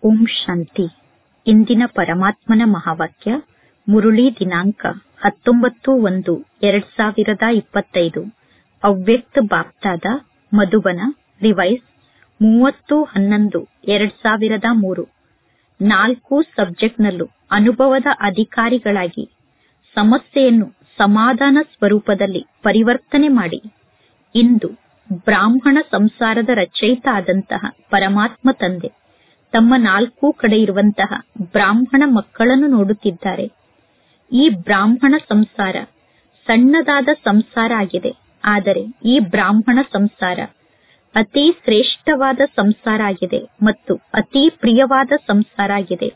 ಓಂ ಶಾಂತಿ ಇಂದಿನ ಪರಮಾತ್ಮನ ಮಹಾವಾಕ್ಯ ಮುರುಳಿ ದಿನಾಂಕ ಹತ್ತೊಂಬತ್ತು ಒಂದು ಎರಡ್ ಸಾವಿರದ ಇಪ್ಪತ್ತೈದು ಅವ್ಯಕ್ತ ಬಾಪ್ತಾದ ಮಧುಬನ ರಿವೈಸ್ ಮೂವತ್ತು ಹನ್ನೊಂದು ಎರಡ್ ಸಾವಿರದ ಮೂರು ನಾಲ್ಕು ಸಬ್ಜೆಕ್ಟ್ನಲ್ಲೂ ಅನುಭವದ ಅಧಿಕಾರಿಗಳಾಗಿ ಸಮಸ್ಯೆಯನ್ನು ಸಮಾಧಾನ ಸ್ವರೂಪದಲ್ಲಿ ಪರಿವರ್ತನೆ ಮಾಡಿ ಇಂದು ಬ್ರಾಹ್ಮಣ ಸಂಸಾರದ ರಚಯಿತ ಆದಂತಹ ಪರಮಾತ್ಮ ತಂದೆ ತಮ್ಮ ನಾಲ್ಕೂ ಕಡೆ ಇರುವಂತಹ ಬ್ರಾಹ್ಮಣ ಮಕ್ಕಳನ್ನು ನೋಡುತ್ತಿದ್ದಾರೆ ಈ ಬ್ರಾಹ್ಮಣ ಸಂಸಾರ ಸಣ್ಣದಾದ ಸಂಸಾರ ಆಗಿದೆ ಆದರೆ ಈ ಬ್ರಾಹ್ಮಣ ಸಂಸಾರ ಅತಿ ಶ್ರೇಷ್ಠವಾದ ಸಂಸಾರ ಆಗಿದೆ ಮತ್ತು ಅತಿ ಪ್ರಿಯವಾದ ಸಂಸಾರ ಆಗಿದೆ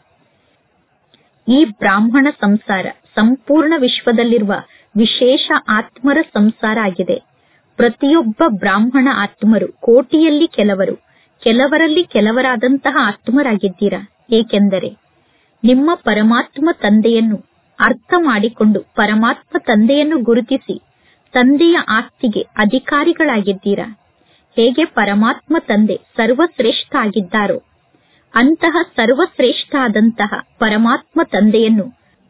ಈ ಬ್ರಾಹ್ಮಣ ಸಂಸಾರ ಸಂಪೂರ್ಣ ವಿಶ್ವದಲ್ಲಿರುವ ವಿಶೇಷ ಆತ್ಮರ ಸಂಸಾರ ಆಗಿದೆ ಪ್ರತಿಯೊಬ್ಬ ಬ್ರಾಹ್ಮಣ ಆತ್ಮರು ಕೋಟಿಯಲ್ಲಿ ಕೆಲವರು ಕೆಲವರಲ್ಲಿ ಕೆಲವರಾದಂತಹ ಆತ್ಮರಾಗಿದ್ದೀರಾ ಏಕೆಂದರೆ ನಿಮ್ಮ ಪರಮಾತ್ಮ ತಂದೆಯನ್ನು ಅರ್ಥ ಮಾಡಿಕೊಂಡು ಪರಮಾತ್ಮ ತಂದೆಯನ್ನು ಗುರುತಿಸಿ ತಂದೆಯ ಆಸ್ತಿಗೆ ಅಧಿಕಾರಿಗಳಾಗಿದ್ದೀರಾ ಹೇಗೆ ಪರಮಾತ್ಮ ತಂದೆ ಸರ್ವಶ್ರೇಷ್ಠ ಆಗಿದ್ದಾರೋ ಅಂತಹ ಸರ್ವಶ್ರೇಷ್ಠ ಆದಂತಹ ಪರಮಾತ್ಮ ತಂದೆಯನ್ನು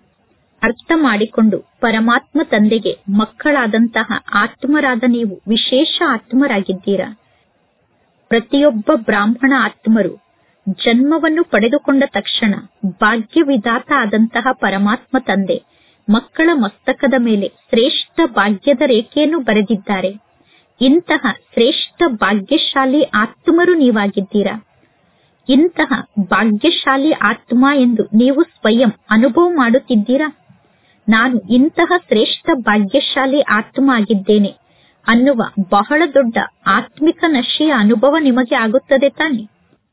ಅರ್ಥ ಮಾಡಿಕೊಂಡು ಪರಮಾತ್ಮ ತಂದೆಗೆ ಮಕ್ಕಳಾದಂತಹ ಆತ್ಮರಾದ ನೀವು ವಿಶೇಷ ಆತ್ಮರಾಗಿದ್ದೀರಾ ಪ್ರತಿಯೊಬ್ಬ ಬ್ರಾಹ್ಮಣ ಆತ್ಮರು ಜನ್ಮವನ್ನು ಪಡೆದುಕೊಂಡ ತಕ್ಷಣ ಭಾಗ್ಯವಿಧಾತ ಆದಂತಹ ಪರಮಾತ್ಮ ತಂದೆ ಮಕ್ಕಳ ಮಸ್ತಕದ ಮೇಲೆ ಶ್ರೇಷ್ಠ ಭಾಗ್ಯದ ರೇಖೆಯನ್ನು ಬರೆದಿದ್ದಾರೆ ಇಂತಹ ಶ್ರೇಷ್ಠ ಭಾಗ್ಯಶಾಲಿ ಆತ್ಮರು ನೀವಾಗಿದ್ದೀರಾ ಇಂತಹ ಭಾಗ್ಯಶಾಲಿ ಆತ್ಮ ಎಂದು ನೀವು ಸ್ವಯಂ ಅನುಭವ ಮಾಡುತ್ತಿದ್ದೀರಾ ನಾನು ಇಂತಹ ಶ್ರೇಷ್ಠ ಭಾಗ್ಯಶಾಲಿ ಆತ್ಮ ಆಗಿದ್ದೇನೆ ಅನ್ನುವ ಬಹಳ ದೊಡ್ಡ ಆತ್ಮಿಕ ನಶೆಯ ಅನುಭವ ನಿಮಗೆ ಆಗುತ್ತದೆ ತಾನೆ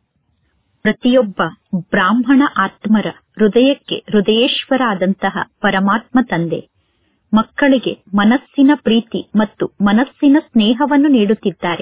ಪ್ರತಿಯೊಬ್ಬ ಬ್ರಾಹ್ಮಣ ಆತ್ಮರ ಹೃದಯಕ್ಕೆ ಹೃದಯೇಶ್ವರ ಆದಂತಹ ಪರಮಾತ್ಮ ತಂದೆ ಮಕ್ಕಳಿಗೆ ಮನಸ್ಸಿನ ಪ್ರೀತಿ ಮತ್ತು ಮನಸ್ಸಿನ ಸ್ನೇಹವನ್ನು ನೀಡುತ್ತಿದ್ದಾರೆ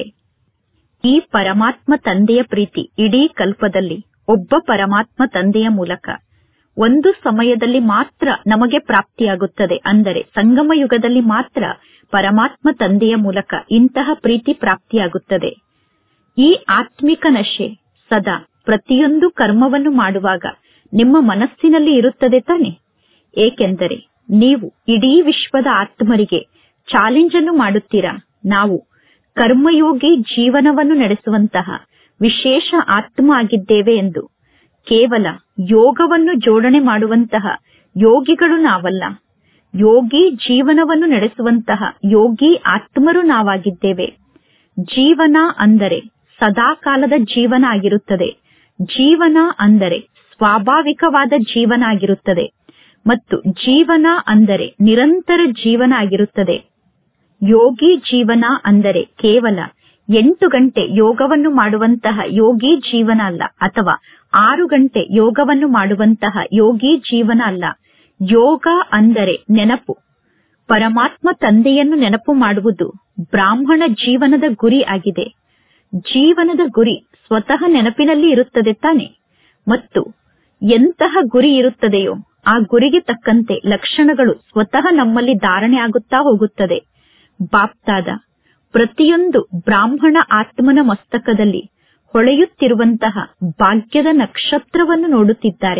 ಈ ಪರಮಾತ್ಮ ತಂದೆಯ ಪ್ರೀತಿ ಇಡೀ ಕಲ್ಪದಲ್ಲಿ ಒಬ್ಬ ಪರಮಾತ್ಮ ತಂದೆಯ ಮೂಲಕ ಒಂದು ಸಮಯದಲ್ಲಿ ಮಾತ್ರ ನಮಗೆ ಪ್ರಾಪ್ತಿಯಾಗುತ್ತದೆ ಅಂದರೆ ಸಂಗಮ ಯುಗದಲ್ಲಿ ಮಾತ್ರ ಪರಮಾತ್ಮ ತಂದೆಯ ಮೂಲಕ ಇಂತಹ ಪ್ರೀತಿ ಪ್ರಾಪ್ತಿಯಾಗುತ್ತದೆ ಈ ಆತ್ಮಿಕ ನಶೆ ಸದಾ ಪ್ರತಿಯೊಂದು ಕರ್ಮವನ್ನು ಮಾಡುವಾಗ ನಿಮ್ಮ ಮನಸ್ಸಿನಲ್ಲಿ ಇರುತ್ತದೆ ತಾನೆ ಏಕೆಂದರೆ ನೀವು ಇಡೀ ವಿಶ್ವದ ಆತ್ಮರಿಗೆ ಚಾಲೆಂಜ್ ಅನ್ನು ಮಾಡುತ್ತೀರಾ ನಾವು ಕರ್ಮಯೋಗಿ ಜೀವನವನ್ನು ನಡೆಸುವಂತಹ ವಿಶೇಷ ಆತ್ಮ ಆಗಿದ್ದೇವೆ ಎಂದು ಕೇವಲ ಯೋಗವನ್ನು ಜೋಡಣೆ ಮಾಡುವಂತಹ ಯೋಗಿಗಳು ನಾವಲ್ಲ ಯೋಗಿ ಜೀವನವನ್ನು ನಡೆಸುವಂತಹ ಯೋಗಿ ಆತ್ಮರು ನಾವಾಗಿದ್ದೇವೆ ಜೀವನ ಅಂದರೆ ಸದಾಕಾಲದ ಜೀವನ ಆಗಿರುತ್ತದೆ ಜೀವನ ಅಂದರೆ ಸ್ವಾಭಾವಿಕವಾದ ಜೀವನ ಆಗಿರುತ್ತದೆ ಮತ್ತು ಜೀವನ ಅಂದರೆ ನಿರಂತರ ಜೀವನ ಆಗಿರುತ್ತದೆ ಯೋಗಿ ಜೀವನ ಅಂದರೆ ಕೇವಲ ಎಂಟು ಗಂಟೆ ಯೋಗವನ್ನು ಮಾಡುವಂತಹ ಯೋಗಿ ಜೀವನ ಅಲ್ಲ ಅಥವಾ ಆರು ಗಂಟೆ ಯೋಗವನ್ನು ಮಾಡುವಂತಹ ಯೋಗಿ ಜೀವನ ಅಲ್ಲ ಯೋಗ ಅಂದರೆ ನೆನಪು ಪರಮಾತ್ಮ ತಂದೆಯನ್ನು ನೆನಪು ಮಾಡುವುದು ಬ್ರಾಹ್ಮಣ ಜೀವನದ ಗುರಿ ಆಗಿದೆ ಜೀವನದ ಗುರಿ ಸ್ವತಃ ನೆನಪಿನಲ್ಲಿ ಇರುತ್ತದೆ ತಾನೆ ಮತ್ತು ಎಂತಹ ಗುರಿ ಇರುತ್ತದೆಯೋ ಆ ಗುರಿಗೆ ತಕ್ಕಂತೆ ಲಕ್ಷಣಗಳು ಸ್ವತಃ ನಮ್ಮಲ್ಲಿ ಧಾರಣೆ ಆಗುತ್ತಾ ಹೋಗುತ್ತದೆ ಬಾಪ್ತಾದ ಪ್ರತಿಯೊಂದು ಬ್ರಾಹ್ಮಣ ಆತ್ಮನ ಮಸ್ತಕದಲ್ಲಿ ಹೊಳೆಯುತ್ತಿರುವಂತಹ ಭಾಗ್ಯದ ನಕ್ಷತ್ರವನ್ನು ನೋಡುತ್ತಿದ್ದಾರೆ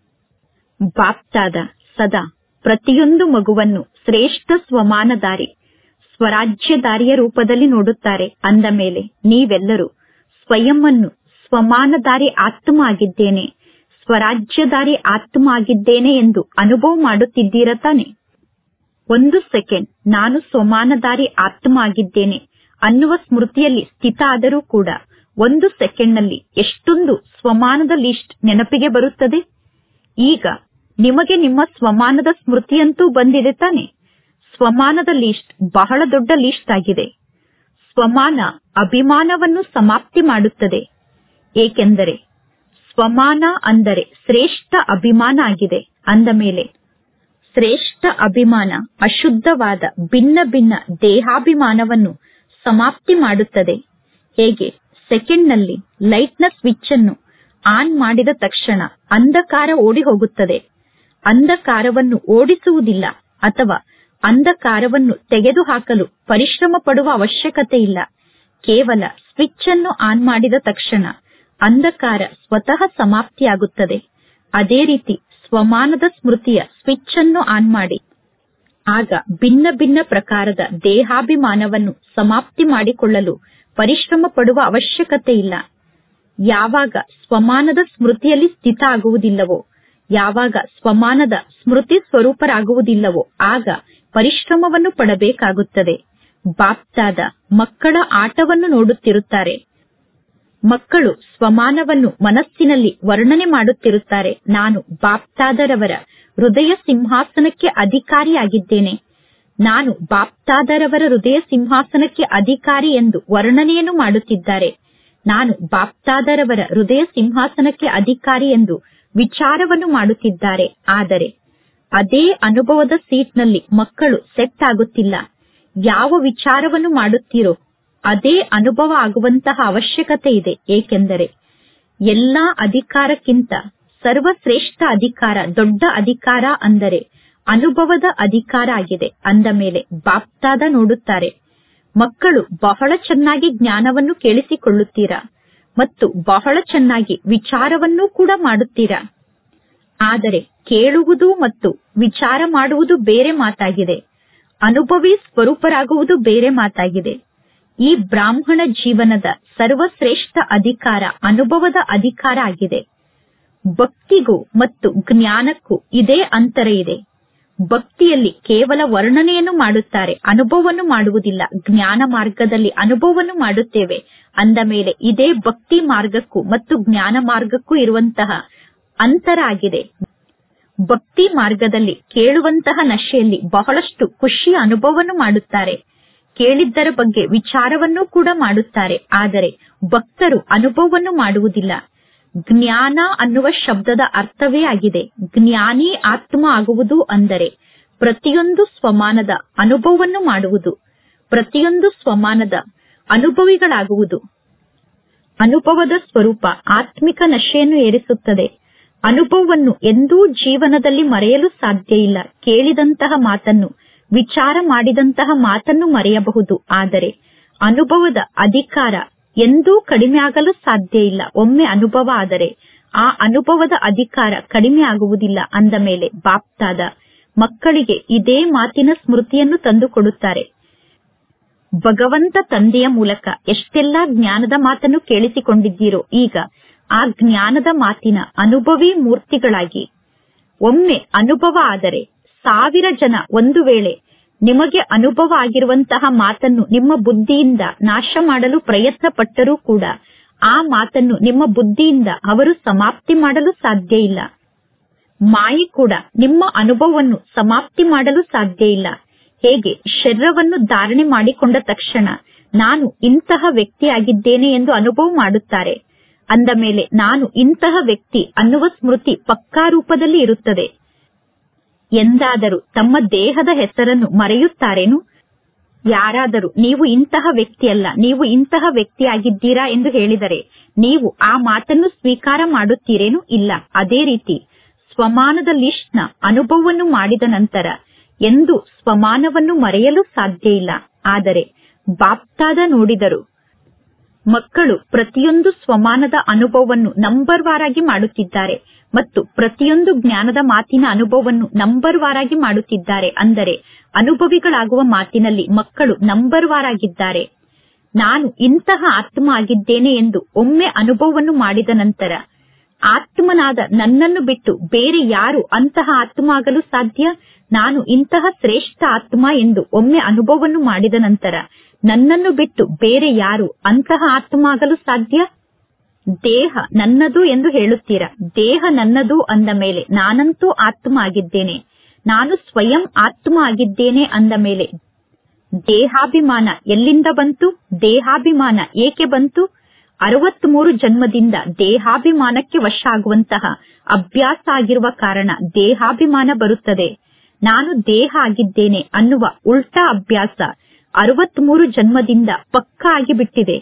ಬಾಪ್ತಾದ ಸದಾ ಪ್ರತಿಯೊಂದು ಮಗುವನ್ನು ಶ್ರೇಷ್ಠ ಸ್ವಮಾನದಾರಿ ಸ್ವರಾಜ್ಯದಾರಿಯ ರೂಪದಲ್ಲಿ ನೋಡುತ್ತಾರೆ ಅಂದ ಮೇಲೆ ನೀವೆಲ್ಲರೂ ಸ್ವಯಂವನ್ನು ಸ್ವಮಾನದಾರಿ ಆತ್ಮ ಆಗಿದ್ದೇನೆ ಸ್ವರಾಜ್ಯದಾರಿ ಆತ್ಮ ಆಗಿದ್ದೇನೆ ಎಂದು ಅನುಭವ ಮಾಡುತ್ತಿದ್ದೀರ ತಾನೆ ಒಂದು ಸೆಕೆಂಡ್ ನಾನು ಸ್ವಮಾನದಾರಿ ಆತ್ಮ ಆಗಿದ್ದೇನೆ ಅನ್ನುವ ಸ್ಮೃತಿಯಲ್ಲಿ ಸ್ಥಿತ ಆದರೂ ಕೂಡ ಒಂದು ಸೆಕೆಂಡ್ನಲ್ಲಿ ಎಷ್ಟೊಂದು ಸ್ವಮಾನದ ಲಿಸ್ಟ್ ನೆನಪಿಗೆ ಬರುತ್ತದೆ ಈಗ ನಿಮಗೆ ನಿಮ್ಮ ಸ್ವಮಾನದ ಸ್ಮೃತಿಯಂತೂ ಬಂದಿದೆ ತಾನೆ ಸ್ವಮಾನದ ಲಿಸ್ಟ್ ಬಹಳ ದೊಡ್ಡ ಲಿಸ್ಟ್ ಆಗಿದೆ ಸ್ವಮಾನ ಅಭಿಮಾನವನ್ನು ಸಮಾಪ್ತಿ ಮಾಡುತ್ತದೆ ಏಕೆಂದರೆ ಸ್ವಮಾನ ಅಂದರೆ ಶ್ರೇಷ್ಠ ಅಭಿಮಾನ ಆಗಿದೆ ಅಂದ ಮೇಲೆ ಶ್ರೇಷ್ಠ ಅಭಿಮಾನ ಅಶುದ್ಧವಾದ ಭಿನ್ನ ಭಿನ್ನ ದೇಹಾಭಿಮಾನವನ್ನು ಸಮಾಪ್ತಿ ಮಾಡುತ್ತದೆ ಹೇಗೆ ಸೆಕೆಂಡ್ನಲ್ಲಿ ಲೈಟ್ನ ಸ್ವಿಚ್ ಅನ್ನು ಆನ್ ಮಾಡಿದ ತಕ್ಷಣ ಅಂಧಕಾರ ಓಡಿ ಹೋಗುತ್ತದೆ ಅಂಧಕಾರವನ್ನು ಓಡಿಸುವುದಿಲ್ಲ ಅಥವಾ ಅಂಧಕಾರವನ್ನು ತೆಗೆದುಹಾಕಲು ಪರಿಶ್ರಮ ಪಡುವ ಅವಶ್ಯಕತೆ ಇಲ್ಲ ಕೇವಲ ಸ್ವಿಚ್ ಅನ್ನು ಆನ್ ಮಾಡಿದ ತಕ್ಷಣ ಅಂಧಕಾರ ಸ್ವತಃ ಸಮಾಪ್ತಿಯಾಗುತ್ತದೆ ಅದೇ ರೀತಿ ಸ್ವಮಾನದ ಸ್ಮೃತಿಯ ಸ್ವಿಚ್ ಅನ್ನು ಆನ್ ಮಾಡಿ ಆಗ ಭಿನ್ನ ಭಿನ್ನ ಪ್ರಕಾರದ ದೇಹಾಭಿಮಾನವನ್ನು ಸಮಾಪ್ತಿ ಮಾಡಿಕೊಳ್ಳಲು ಪರಿಶ್ರಮ ಪಡುವ ಅವಶ್ಯಕತೆ ಇಲ್ಲ ಯಾವಾಗ ಸ್ವಮಾನದ ಸ್ಮೃತಿಯಲ್ಲಿ ಸ್ಥಿತ ಆಗುವುದಿಲ್ಲವೋ ಯಾವಾಗ ಸ್ವಮಾನದ ಸ್ಮೃತಿ ಸ್ವರೂಪರಾಗುವುದಿಲ್ಲವೋ ಆಗ ಪರಿಶ್ರಮವನ್ನು ಪಡಬೇಕಾಗುತ್ತದೆ ಬಾಪ್ತಾದ ಮಕ್ಕಳ ಆಟವನ್ನು ನೋಡುತ್ತಿರುತ್ತಾರೆ ಮಕ್ಕಳು ಸ್ವಮಾನವನ್ನು ಮನಸ್ಸಿನಲ್ಲಿ ವರ್ಣನೆ ಮಾಡುತ್ತಿರುತ್ತಾರೆ ನಾನು ಬಾಪ್ತಾದರವರ ಹೃದಯ ಸಿಂಹಾಸನಕ್ಕೆ ಅಧಿಕಾರಿಯಾಗಿದ್ದೇನೆ ನಾನು ಬಾಪ್ತಾದರವರ ಹೃದಯ ಸಿಂಹಾಸನಕ್ಕೆ ಅಧಿಕಾರಿ ಎಂದು ವರ್ಣನೆಯನ್ನು ಮಾಡುತ್ತಿದ್ದಾರೆ ನಾನು ಬಾಪ್ತಾದರವರ ಹೃದಯ ಸಿಂಹಾಸನಕ್ಕೆ ಅಧಿಕಾರಿ ಎಂದು ವಿಚಾರವನ್ನು ಮಾಡುತ್ತಿದ್ದಾರೆ ಆದರೆ ಅದೇ ಅನುಭವದ ಸೀಟ್ನಲ್ಲಿ ಮಕ್ಕಳು ಸೆಟ್ ಆಗುತ್ತಿಲ್ಲ ಯಾವ ವಿಚಾರವನ್ನು ಮಾಡುತ್ತೀರೋ ಅದೇ ಅನುಭವ ಆಗುವಂತಹ ಅವಶ್ಯಕತೆ ಇದೆ ಏಕೆಂದರೆ ಎಲ್ಲಾ ಅಧಿಕಾರಕ್ಕಿಂತ ಸರ್ವಶ್ರೇಷ್ಠ ಅಧಿಕಾರ ದೊಡ್ಡ ಅಧಿಕಾರ ಅಂದರೆ ಅನುಭವದ ಅಧಿಕಾರ ಆಗಿದೆ ಅಂದ ಮೇಲೆ ಬಾಪ್ತಾದ ನೋಡುತ್ತಾರೆ ಮಕ್ಕಳು ಬಹಳ ಚೆನ್ನಾಗಿ ಜ್ಞಾನವನ್ನು ಕೇಳಿಸಿಕೊಳ್ಳುತ್ತೀರಾ ಮತ್ತು ಬಹಳ ಚೆನ್ನಾಗಿ ವಿಚಾರವನ್ನೂ ಕೂಡ ಮಾಡುತ್ತೀರಾ ಆದರೆ ಕೇಳುವುದು ಮತ್ತು ವಿಚಾರ ಮಾಡುವುದು ಬೇರೆ ಮಾತಾಗಿದೆ ಅನುಭವಿ ಸ್ವರೂಪರಾಗುವುದು ಬೇರೆ ಮಾತಾಗಿದೆ ಈ ಬ್ರಾಹ್ಮಣ ಜೀವನದ ಸರ್ವಶ್ರೇಷ್ಠ ಅಧಿಕಾರ ಅನುಭವದ ಅಧಿಕಾರ ಆಗಿದೆ ಭಕ್ತಿಗೂ ಮತ್ತು ಜ್ಞಾನಕ್ಕೂ ಇದೇ ಅಂತರ ಇದೆ ಭಕ್ತಿಯಲ್ಲಿ ಕೇವಲ ವರ್ಣನೆಯನ್ನು ಮಾಡುತ್ತಾರೆ ಅನುಭವವನ್ನು ಮಾಡುವುದಿಲ್ಲ ಜ್ಞಾನ ಮಾರ್ಗದಲ್ಲಿ ಅನುಭವವನ್ನು ಮಾಡುತ್ತೇವೆ ಅಂದ ಮೇಲೆ ಇದೇ ಭಕ್ತಿ ಮಾರ್ಗಕ್ಕೂ ಮತ್ತು ಜ್ಞಾನ ಮಾರ್ಗಕ್ಕೂ ಇರುವಂತಹ ಅಂತರ ಆಗಿದೆ ಭಕ್ತಿ ಮಾರ್ಗದಲ್ಲಿ ಕೇಳುವಂತಹ ನಶೆಯಲ್ಲಿ ಬಹಳಷ್ಟು ಖುಷಿಯ ಅನುಭವವನ್ನು ಮಾಡುತ್ತಾರೆ ಕೇಳಿದ್ದರ ಬಗ್ಗೆ ವಿಚಾರವನ್ನೂ ಕೂಡ ಮಾಡುತ್ತಾರೆ ಆದರೆ ಭಕ್ತರು ಅನುಭವವನ್ನು ಮಾಡುವುದಿಲ್ಲ ಜ್ಞಾನ ಅನ್ನುವ ಶಬ್ದದ ಅರ್ಥವೇ ಆಗಿದೆ ಜ್ಞಾನಿ ಆತ್ಮ ಆಗುವುದು ಅಂದರೆ ಪ್ರತಿಯೊಂದು ಸ್ವಮಾನದ ಅನುಭವವನ್ನು ಮಾಡುವುದು ಪ್ರತಿಯೊಂದು ಸ್ವಮಾನದ ಅನುಭವಿಗಳಾಗುವುದು ಅನುಭವದ ಸ್ವರೂಪ ಆತ್ಮಿಕ ನಶೆಯನ್ನು ಏರಿಸುತ್ತದೆ ಅನುಭವವನ್ನು ಎಂದೂ ಜೀವನದಲ್ಲಿ ಮರೆಯಲು ಸಾಧ್ಯ ಇಲ್ಲ ಕೇಳಿದಂತಹ ಮಾತನ್ನು ವಿಚಾರ ಮಾಡಿದಂತಹ ಮಾತನ್ನು ಮರೆಯಬಹುದು ಆದರೆ ಅನುಭವದ ಅಧಿಕಾರ ಎಂದೂ ಕಡಿಮೆ ಆಗಲು ಸಾಧ್ಯ ಇಲ್ಲ ಒಮ್ಮೆ ಅನುಭವ ಆದರೆ ಆ ಅನುಭವದ ಅಧಿಕಾರ ಕಡಿಮೆ ಆಗುವುದಿಲ್ಲ ಅಂದ ಮೇಲೆ ಬಾಪ್ತಾದ ಮಕ್ಕಳಿಗೆ ಇದೇ ಮಾತಿನ ಸ್ಮೃತಿಯನ್ನು ತಂದುಕೊಡುತ್ತಾರೆ ಭಗವಂತ ತಂದೆಯ ಮೂಲಕ ಎಷ್ಟೆಲ್ಲಾ ಜ್ಞಾನದ ಮಾತನ್ನು ಕೇಳಿಸಿಕೊಂಡಿದ್ದೀರೋ ಈಗ ಆ ಜ್ಞಾನದ ಮಾತಿನ ಅನುಭವಿ ಮೂರ್ತಿಗಳಾಗಿ ಒಮ್ಮೆ ಅನುಭವ ಆದರೆ ಸಾವಿರ ಜನ ಒಂದು ವೇಳೆ ನಿಮಗೆ ಅನುಭವ ಆಗಿರುವಂತಹ ಮಾತನ್ನು ನಿಮ್ಮ ಬುದ್ಧಿಯಿಂದ ನಾಶ ಮಾಡಲು ಪ್ರಯತ್ನ ಪಟ್ಟರೂ ಕೂಡ ಆ ಮಾತನ್ನು ನಿಮ್ಮ ಬುದ್ಧಿಯಿಂದ ಅವರು ಸಮಾಪ್ತಿ ಮಾಡಲು ಸಾಧ್ಯ ಇಲ್ಲ ಮಾಯಿ ಕೂಡ ನಿಮ್ಮ ಅನುಭವವನ್ನು ಸಮಾಪ್ತಿ ಮಾಡಲು ಸಾಧ್ಯ ಇಲ್ಲ ಹೇಗೆ ಶರೀರವನ್ನು ಧಾರಣೆ ಮಾಡಿಕೊಂಡ ತಕ್ಷಣ ನಾನು ಇಂತಹ ವ್ಯಕ್ತಿಯಾಗಿದ್ದೇನೆ ಎಂದು ಅನುಭವ ಮಾಡುತ್ತಾರೆ ಅಂದ ಮೇಲೆ ನಾನು ಇಂತಹ ವ್ಯಕ್ತಿ ಅನ್ನುವ ಸ್ಮೃತಿ ಪಕ್ಕಾ ರೂಪದಲ್ಲಿ ಇರುತ್ತದೆ ಎಂದಾದರೂ ತಮ್ಮ ದೇಹದ ಹೆಸರನ್ನು ಮರೆಯುತ್ತಾರೇನು ಯಾರಾದರೂ ನೀವು ಇಂತಹ ವ್ಯಕ್ತಿಯಲ್ಲ ನೀವು ಇಂತಹ ವ್ಯಕ್ತಿಯಾಗಿದ್ದೀರಾ ಎಂದು ಹೇಳಿದರೆ ನೀವು ಆ ಮಾತನ್ನು ಸ್ವೀಕಾರ ಮಾಡುತ್ತೀರೇನು ಇಲ್ಲ ಅದೇ ರೀತಿ ಸ್ವಮಾನದ ಲಿಸ್ಟ್ನ ಅನುಭವವನ್ನು ಮಾಡಿದ ನಂತರ ಎಂದು ಸ್ವಮಾನವನ್ನು ಮರೆಯಲು ಸಾಧ್ಯ ಇಲ್ಲ ಆದರೆ ಬಾಪ್ತಾದ ನೋಡಿದರು ಮಕ್ಕಳು ಪ್ರತಿಯೊಂದು ಸ್ವಮಾನದ ಅನುಭವವನ್ನು ನಂಬರ್ ವಾರಾಗಿ ಮಾಡುತ್ತಿದ್ದಾರೆ ಮತ್ತು ಪ್ರತಿಯೊಂದು ಜ್ಞಾನದ ಮಾತಿನ ಅನುಭವವನ್ನು ನಂಬರ್ ವಾರಾಗಿ ಮಾಡುತ್ತಿದ್ದಾರೆ ಅಂದರೆ ಅನುಭವಿಗಳಾಗುವ ಮಾತಿನಲ್ಲಿ ಮಕ್ಕಳು ನಂಬರ್ ವಾರಾಗಿದ್ದಾರೆ ನಾನು ಇಂತಹ ಆತ್ಮ ಆಗಿದ್ದೇನೆ ಎಂದು ಒಮ್ಮೆ ಅನುಭವವನ್ನು ಮಾಡಿದ ನಂತರ ಆತ್ಮನಾದ ನನ್ನನ್ನು ಬಿಟ್ಟು ಬೇರೆ ಯಾರು ಅಂತಹ ಆತ್ಮ ಆಗಲು ಸಾಧ್ಯ ನಾನು ಇಂತಹ ಶ್ರೇಷ್ಠ ಆತ್ಮ ಎಂದು ಒಮ್ಮೆ ಅನುಭವವನ್ನು ಮಾಡಿದ ನಂತರ ನನ್ನನ್ನು ಬಿಟ್ಟು ಬೇರೆ ಯಾರು ಅಂತಹ ಆತ್ಮ ಆಗಲು ಸಾಧ್ಯ ದೇಹ ನನ್ನದು ಎಂದು ಹೇಳುತ್ತೀರಾ ದೇಹ ನನ್ನದು ಅಂದ ಮೇಲೆ ನಾನಂತೂ ಆತ್ಮ ಆಗಿದ್ದೇನೆ ನಾನು ಸ್ವಯಂ ಆತ್ಮ ಆಗಿದ್ದೇನೆ ಅಂದ ಮೇಲೆ ದೇಹಾಭಿಮಾನ ಎಲ್ಲಿಂದ ಬಂತು ದೇಹಾಭಿಮಾನ ಏಕೆ ಬಂತು ಅರವತ್ಮೂರು ಜನ್ಮದಿಂದ ದೇಹಾಭಿಮಾನಕ್ಕೆ ವಶ ಆಗುವಂತಹ ಅಭ್ಯಾಸ ಆಗಿರುವ ಕಾರಣ ದೇಹಾಭಿಮಾನ ಬರುತ್ತದೆ ನಾನು ದೇಹ ಆಗಿದ್ದೇನೆ ಅನ್ನುವ ಉಲ್ಟಾ ಅಭ್ಯಾಸ ಅರವತ್ಮೂರು ಜನ್ಮದಿಂದ ಪಕ್ಕಾ ಆಗಿಬಿಟ್ಟಿದೆ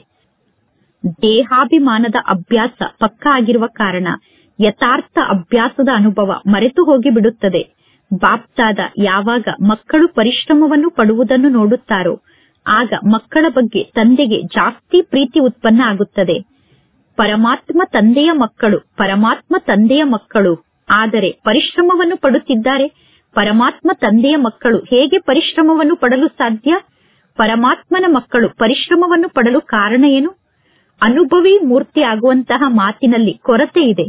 ದೇಹಾಭಿಮಾನದ ಅಭ್ಯಾಸ ಪಕ್ಕಾ ಆಗಿರುವ ಕಾರಣ ಯಥಾರ್ಥ ಅಭ್ಯಾಸದ ಅನುಭವ ಮರೆತು ಹೋಗಿ ಬಿಡುತ್ತದೆ ಬಾಪ್ತಾದ ಯಾವಾಗ ಮಕ್ಕಳು ಪರಿಶ್ರಮವನ್ನು ಪಡುವುದನ್ನು ನೋಡುತ್ತಾರೋ ಆಗ ಮಕ್ಕಳ ಬಗ್ಗೆ ತಂದೆಗೆ ಜಾಸ್ತಿ ಪ್ರೀತಿ ಉತ್ಪನ್ನ ಆಗುತ್ತದೆ ಪರಮಾತ್ಮ ತಂದೆಯ ಮಕ್ಕಳು ಪರಮಾತ್ಮ ತಂದೆಯ ಮಕ್ಕಳು ಆದರೆ ಪರಿಶ್ರಮವನ್ನು ಪಡುತ್ತಿದ್ದಾರೆ ಪರಮಾತ್ಮ ತಂದೆಯ ಮಕ್ಕಳು ಹೇಗೆ ಪರಿಶ್ರಮವನ್ನು ಪಡಲು ಸಾಧ್ಯ ಪರಮಾತ್ಮನ ಮಕ್ಕಳು ಪರಿಶ್ರಮವನ್ನು ಪಡಲು ಕಾರಣ ಏನು ಅನುಭವಿ ಮೂರ್ತಿ ಆಗುವಂತಹ ಮಾತಿನಲ್ಲಿ ಕೊರತೆ ಇದೆ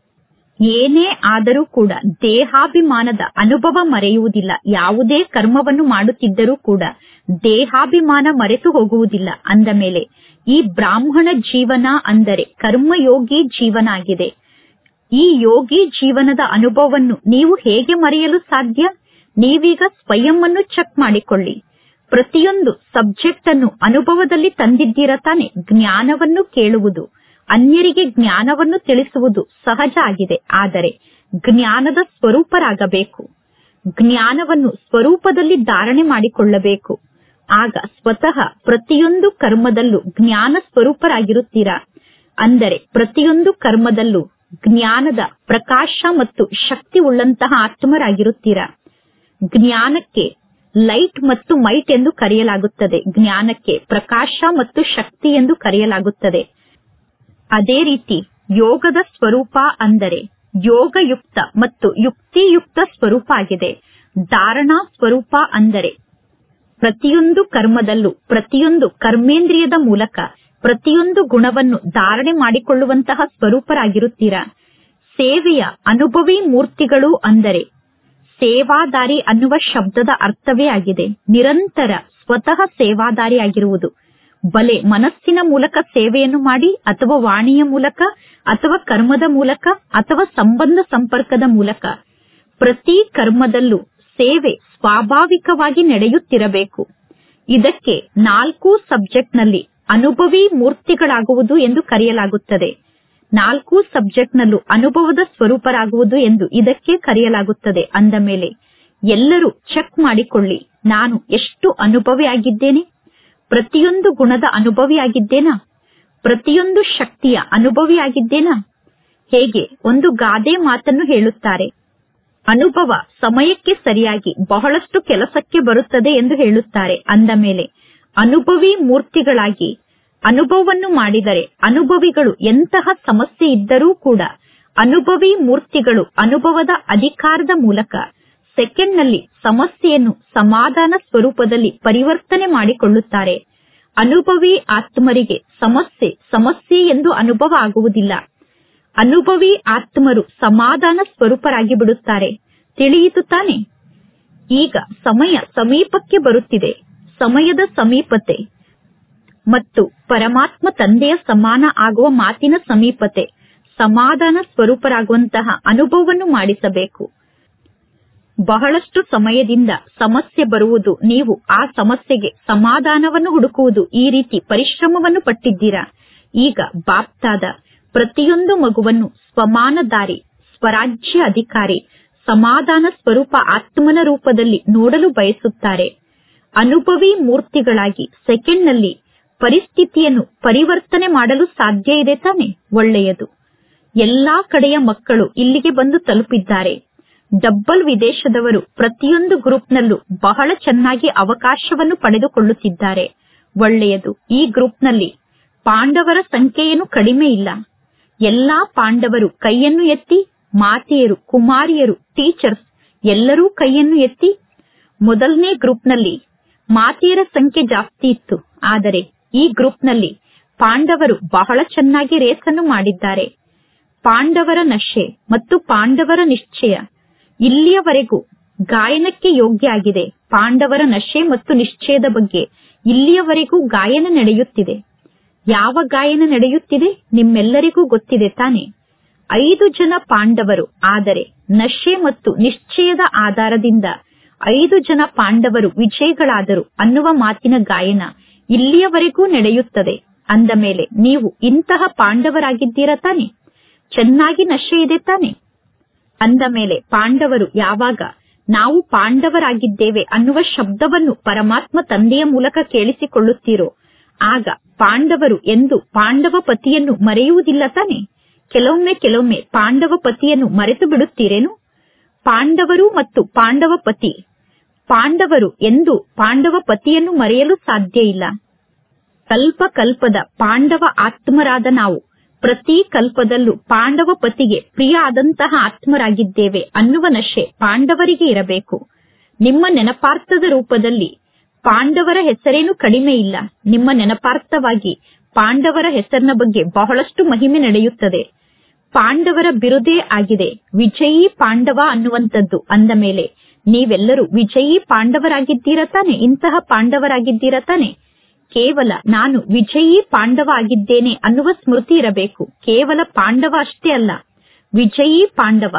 ಏನೇ ಆದರೂ ಕೂಡ ದೇಹಾಭಿಮಾನದ ಅನುಭವ ಮರೆಯುವುದಿಲ್ಲ ಯಾವುದೇ ಕರ್ಮವನ್ನು ಮಾಡುತ್ತಿದ್ದರೂ ಕೂಡ ದೇಹಾಭಿಮಾನ ಮರೆತು ಹೋಗುವುದಿಲ್ಲ ಅಂದ ಮೇಲೆ ಈ ಬ್ರಾಹ್ಮಣ ಜೀವನ ಅಂದರೆ ಕರ್ಮಯೋಗಿ ಜೀವನ ಆಗಿದೆ ಈ ಯೋಗಿ ಜೀವನದ ಅನುಭವವನ್ನು ನೀವು ಹೇಗೆ ಮರೆಯಲು ಸಾಧ್ಯ ನೀವೀಗ ಸ್ವಯಂ ಅನ್ನು ಚೆಕ್ ಮಾಡಿಕೊಳ್ಳಿ ಪ್ರತಿಯೊಂದು ಸಬ್ಜೆಕ್ಟ್ ಅನ್ನು ಅನುಭವದಲ್ಲಿ ತಂದಿದ್ದೀರ ತಾನೆ ಜ್ಞಾನವನ್ನು ಕೇಳುವುದು ಅನ್ಯರಿಗೆ ಜ್ಞಾನವನ್ನು ತಿಳಿಸುವುದು ಸಹಜ ಆಗಿದೆ ಆದರೆ ಜ್ಞಾನದ ಸ್ವರೂಪರಾಗಬೇಕು ಜ್ಞಾನವನ್ನು ಸ್ವರೂಪದಲ್ಲಿ ಧಾರಣೆ ಮಾಡಿಕೊಳ್ಳಬೇಕು ಆಗ ಸ್ವತಃ ಪ್ರತಿಯೊಂದು ಕರ್ಮದಲ್ಲೂ ಜ್ಞಾನ ಸ್ವರೂಪರಾಗಿರುತ್ತೀರಾ ಅಂದರೆ ಪ್ರತಿಯೊಂದು ಕರ್ಮದಲ್ಲೂ ಜ್ಞಾನದ ಪ್ರಕಾಶ ಮತ್ತು ಶಕ್ತಿ ಉಳ್ಳಂತಹ ಆತ್ಮರಾಗಿರುತ್ತೀರಾ ಜ್ಞಾನಕ್ಕೆ ಲೈಟ್ ಮತ್ತು ಮೈಟ್ ಎಂದು ಕರೆಯಲಾಗುತ್ತದೆ ಜ್ಞಾನಕ್ಕೆ ಪ್ರಕಾಶ ಮತ್ತು ಶಕ್ತಿ ಎಂದು ಕರೆಯಲಾಗುತ್ತದೆ ಅದೇ ರೀತಿ ಯೋಗದ ಸ್ವರೂಪ ಅಂದರೆ ಯೋಗಯುಕ್ತ ಮತ್ತು ಯುಕ್ತಿಯುಕ್ತ ಸ್ವರೂಪ ಆಗಿದೆ ಧಾರಣಾ ಸ್ವರೂಪ ಅಂದರೆ ಪ್ರತಿಯೊಂದು ಕರ್ಮದಲ್ಲೂ ಪ್ರತಿಯೊಂದು ಕರ್ಮೇಂದ್ರಿಯದ ಮೂಲಕ ಪ್ರತಿಯೊಂದು ಗುಣವನ್ನು ಧಾರಣೆ ಮಾಡಿಕೊಳ್ಳುವಂತಹ ಸ್ವರೂಪರಾಗಿರುತ್ತೀರಾ ಸೇವೆಯ ಅನುಭವಿ ಮೂರ್ತಿಗಳು ಅಂದರೆ ಸೇವಾದಾರಿ ಅನ್ನುವ ಶಬ್ದದ ಅರ್ಥವೇ ಆಗಿದೆ ನಿರಂತರ ಸ್ವತಃ ಸೇವಾದಾರಿ ಆಗಿರುವುದು ಬಲೆ ಮನಸ್ಸಿನ ಮೂಲಕ ಸೇವೆಯನ್ನು ಮಾಡಿ ಅಥವಾ ವಾಣಿಯ ಮೂಲಕ ಅಥವಾ ಕರ್ಮದ ಮೂಲಕ ಅಥವಾ ಸಂಬಂಧ ಸಂಪರ್ಕದ ಮೂಲಕ ಪ್ರತಿ ಕರ್ಮದಲ್ಲೂ ಸೇವೆ ಸ್ವಾಭಾವಿಕವಾಗಿ ನಡೆಯುತ್ತಿರಬೇಕು ಇದಕ್ಕೆ ನಾಲ್ಕು ಸಬ್ಜೆಕ್ಟ್ನಲ್ಲಿ ಅನುಭವಿ ಮೂರ್ತಿಗಳಾಗುವುದು ಎಂದು ಕರೆಯಲಾಗುತ್ತದೆ ನಾಲ್ಕು ಸಬ್ಜೆಕ್ಟ್ನಲ್ಲೂ ಅನುಭವದ ಸ್ವರೂಪರಾಗುವುದು ಎಂದು ಇದಕ್ಕೆ ಕರೆಯಲಾಗುತ್ತದೆ ಅಂದ ಮೇಲೆ ಎಲ್ಲರೂ ಚೆಕ್ ಮಾಡಿಕೊಳ್ಳಿ ನಾನು ಎಷ್ಟು ಅನುಭವಿಯಾಗಿದ್ದೇನೆ ಪ್ರತಿಯೊಂದು ಗುಣದ ಅನುಭವಿಯಾಗಿದ್ದೇನಾ ಪ್ರತಿಯೊಂದು ಶಕ್ತಿಯ ಅನುಭವಿಯಾಗಿದ್ದೇನಾ ಹೇಗೆ ಒಂದು ಗಾದೆ ಮಾತನ್ನು ಹೇಳುತ್ತಾರೆ ಅನುಭವ ಸಮಯಕ್ಕೆ ಸರಿಯಾಗಿ ಬಹಳಷ್ಟು ಕೆಲಸಕ್ಕೆ ಬರುತ್ತದೆ ಎಂದು ಹೇಳುತ್ತಾರೆ ಅಂದ ಮೇಲೆ ಅನುಭವಿ ಮೂರ್ತಿಗಳಾಗಿ ಅನುಭವವನ್ನು ಮಾಡಿದರೆ ಅನುಭವಿಗಳು ಎಂತಹ ಸಮಸ್ಯೆ ಇದ್ದರೂ ಕೂಡ ಅನುಭವಿ ಮೂರ್ತಿಗಳು ಅನುಭವದ ಅಧಿಕಾರದ ಮೂಲಕ ಸೆಕೆಂಡ್ನಲ್ಲಿ ಸಮಸ್ಯೆಯನ್ನು ಸಮಾಧಾನ ಸ್ವರೂಪದಲ್ಲಿ ಪರಿವರ್ತನೆ ಮಾಡಿಕೊಳ್ಳುತ್ತಾರೆ ಅನುಭವಿ ಆತ್ಮರಿಗೆ ಸಮಸ್ಯೆ ಸಮಸ್ಯೆ ಎಂದು ಅನುಭವ ಆಗುವುದಿಲ್ಲ ಅನುಭವಿ ಆತ್ಮರು ಸಮಾಧಾನ ಸ್ವರೂಪರಾಗಿ ಬಿಡುತ್ತಾರೆ ತಿಳಿಯಿತು ತಾನೆ ಈಗ ಸಮಯ ಸಮೀಪಕ್ಕೆ ಬರುತ್ತಿದೆ ಸಮಯದ ಸಮೀಪತೆ ಮತ್ತು ಪರಮಾತ್ಮ ತಂದೆಯ ಸಮಾನ ಆಗುವ ಮಾತಿನ ಸಮೀಪತೆ ಸಮಾಧಾನ ಸ್ವರೂಪರಾಗುವಂತಹ ಅನುಭವವನ್ನು ಮಾಡಿಸಬೇಕು ಬಹಳಷ್ಟು ಸಮಯದಿಂದ ಸಮಸ್ಯೆ ಬರುವುದು ನೀವು ಆ ಸಮಸ್ಯೆಗೆ ಸಮಾಧಾನವನ್ನು ಹುಡುಕುವುದು ಈ ರೀತಿ ಪರಿಶ್ರಮವನ್ನು ಪಟ್ಟಿದ್ದೀರಾ ಈಗ ಬಾಪ್ತಾದ ಪ್ರತಿಯೊಂದು ಮಗುವನ್ನು ಸ್ವಮಾನದಾರಿ ಸ್ವರಾಜ್ಯ ಅಧಿಕಾರಿ ಸಮಾಧಾನ ಸ್ವರೂಪ ಆತ್ಮನ ರೂಪದಲ್ಲಿ ನೋಡಲು ಬಯಸುತ್ತಾರೆ ಅನುಭವಿ ಮೂರ್ತಿಗಳಾಗಿ ಸೆಕೆಂಡ್ನಲ್ಲಿ ಪರಿಸ್ಥಿತಿಯನ್ನು ಪರಿವರ್ತನೆ ಮಾಡಲು ಸಾಧ್ಯ ಇದೆ ತಾನೆ ಒಳ್ಳೆಯದು ಎಲ್ಲಾ ಕಡೆಯ ಮಕ್ಕಳು ಇಲ್ಲಿಗೆ ಬಂದು ತಲುಪಿದ್ದಾರೆ ಡಬ್ಬಲ್ ವಿದೇಶದವರು ಪ್ರತಿಯೊಂದು ಗ್ರೂಪ್ನಲ್ಲೂ ಬಹಳ ಚೆನ್ನಾಗಿ ಅವಕಾಶವನ್ನು ಪಡೆದುಕೊಳ್ಳುತ್ತಿದ್ದಾರೆ ಒಳ್ಳೆಯದು ಈ ಗ್ರೂಪ್ನಲ್ಲಿ ಪಾಂಡವರ ಸಂಖ್ಯೆಯೇನು ಕಡಿಮೆ ಇಲ್ಲ ಎಲ್ಲಾ ಪಾಂಡವರು ಕೈಯನ್ನು ಎತ್ತಿ ಮಾತೆಯರು ಕುಮಾರಿಯರು ಟೀಚರ್ಸ್ ಎಲ್ಲರೂ ಕೈಯನ್ನು ಎತ್ತಿ ಮೊದಲನೇ ಗ್ರೂಪ್ನಲ್ಲಿ ಮಾತೆಯರ ಸಂಖ್ಯೆ ಜಾಸ್ತಿ ಇತ್ತು ಆದರೆ ಈ ಗ್ರೂಪ್ನಲ್ಲಿ ಪಾಂಡವರು ಬಹಳ ಚೆನ್ನಾಗಿ ರೇಸನ್ನು ಮಾಡಿದ್ದಾರೆ ಪಾಂಡವರ ನಶೆ ಮತ್ತು ಪಾಂಡವರ ನಿಶ್ಚಯ ಇಲ್ಲಿಯವರೆಗೂ ಗಾಯನಕ್ಕೆ ಯೋಗ್ಯ ಆಗಿದೆ ಪಾಂಡವರ ನಶೆ ಮತ್ತು ನಿಶ್ಚಯದ ಬಗ್ಗೆ ಇಲ್ಲಿಯವರೆಗೂ ಗಾಯನ ನಡೆಯುತ್ತಿದೆ ಯಾವ ಗಾಯನ ನಡೆಯುತ್ತಿದೆ ನಿಮ್ಮೆಲ್ಲರಿಗೂ ಗೊತ್ತಿದೆ ತಾನೆ ಐದು ಜನ ಪಾಂಡವರು ಆದರೆ ನಶೆ ಮತ್ತು ನಿಶ್ಚಯದ ಆಧಾರದಿಂದ ಐದು ಜನ ಪಾಂಡವರು ವಿಜಯಿಗಳಾದರು ಅನ್ನುವ ಮಾತಿನ ಗಾಯನ ಇಲ್ಲಿಯವರೆಗೂ ನಡೆಯುತ್ತದೆ ಅಂದ ಮೇಲೆ ನೀವು ಇಂತಹ ಪಾಂಡವರಾಗಿದ್ದೀರಾ ತಾನೆ ಚೆನ್ನಾಗಿ ನಶೆ ಇದೆ ತಾನೆ ಅಂದ ಮೇಲೆ ಪಾಂಡವರು ಯಾವಾಗ ನಾವು ಪಾಂಡವರಾಗಿದ್ದೇವೆ ಅನ್ನುವ ಶಬ್ದವನ್ನು ಪರಮಾತ್ಮ ತಂದೆಯ ಮೂಲಕ ಕೇಳಿಸಿಕೊಳ್ಳುತ್ತೀರೋ ಆಗ ಪಾಂಡವರು ಎಂದು ಪಾಂಡವ ಪತಿಯನ್ನು ಮರೆಯುವುದಿಲ್ಲ ತಾನೆ ಕೆಲವೊಮ್ಮೆ ಕೆಲವೊಮ್ಮೆ ಪಾಂಡವ ಪತಿಯನ್ನು ಮರೆತು ಬಿಡುತ್ತೀರೇನು ಪಾಂಡವರು ಮತ್ತು ಪಾಂಡವ ಪತಿ ಪಾಂಡವರು ಎಂದು ಪಾಂಡವ ಪತಿಯನ್ನು ಮರೆಯಲು ಸಾಧ್ಯ ಇಲ್ಲ ಕಲ್ಪ ಕಲ್ಪದ ಪಾಂಡವ ಆತ್ಮರಾದ ನಾವು ಪ್ರತಿ ಕಲ್ಪದಲ್ಲೂ ಪಾಂಡವ ಪತಿಗೆ ಪ್ರಿಯ ಆದಂತಹ ಆತ್ಮರಾಗಿದ್ದೇವೆ ಅನ್ನುವ ನಶೆ ಪಾಂಡವರಿಗೆ ಇರಬೇಕು ನಿಮ್ಮ ನೆನಪಾರ್ಥದ ರೂಪದಲ್ಲಿ ಪಾಂಡವರ ಹೆಸರೇನು ಕಡಿಮೆ ಇಲ್ಲ ನಿಮ್ಮ ನೆನಪಾರ್ಥವಾಗಿ ಪಾಂಡವರ ಹೆಸರಿನ ಬಗ್ಗೆ ಬಹಳಷ್ಟು ಮಹಿಮೆ ನಡೆಯುತ್ತದೆ ಪಾಂಡವರ ಬಿರುದೇ ಆಗಿದೆ ವಿಜಯೀ ಪಾಂಡವ ಅನ್ನುವಂಥದ್ದು ಅಂದ ಮೇಲೆ ನೀವೆಲ್ಲರೂ ವಿಜಯೀ ಪಾಂಡವರಾಗಿದ್ದೀರ ತಾನೆ ಇಂತಹ ಪಾಂಡವರಾಗಿದ್ದೀರ ತಾನೆ ಕೇವಲ ನಾನು ವಿಜಯೀ ಪಾಂಡವ ಆಗಿದ್ದೇನೆ ಅನ್ನುವ ಸ್ಮೃತಿ ಇರಬೇಕು ಕೇವಲ ಪಾಂಡವ ಅಷ್ಟೇ ಅಲ್ಲ ವಿಜಯೀ ಪಾಂಡವ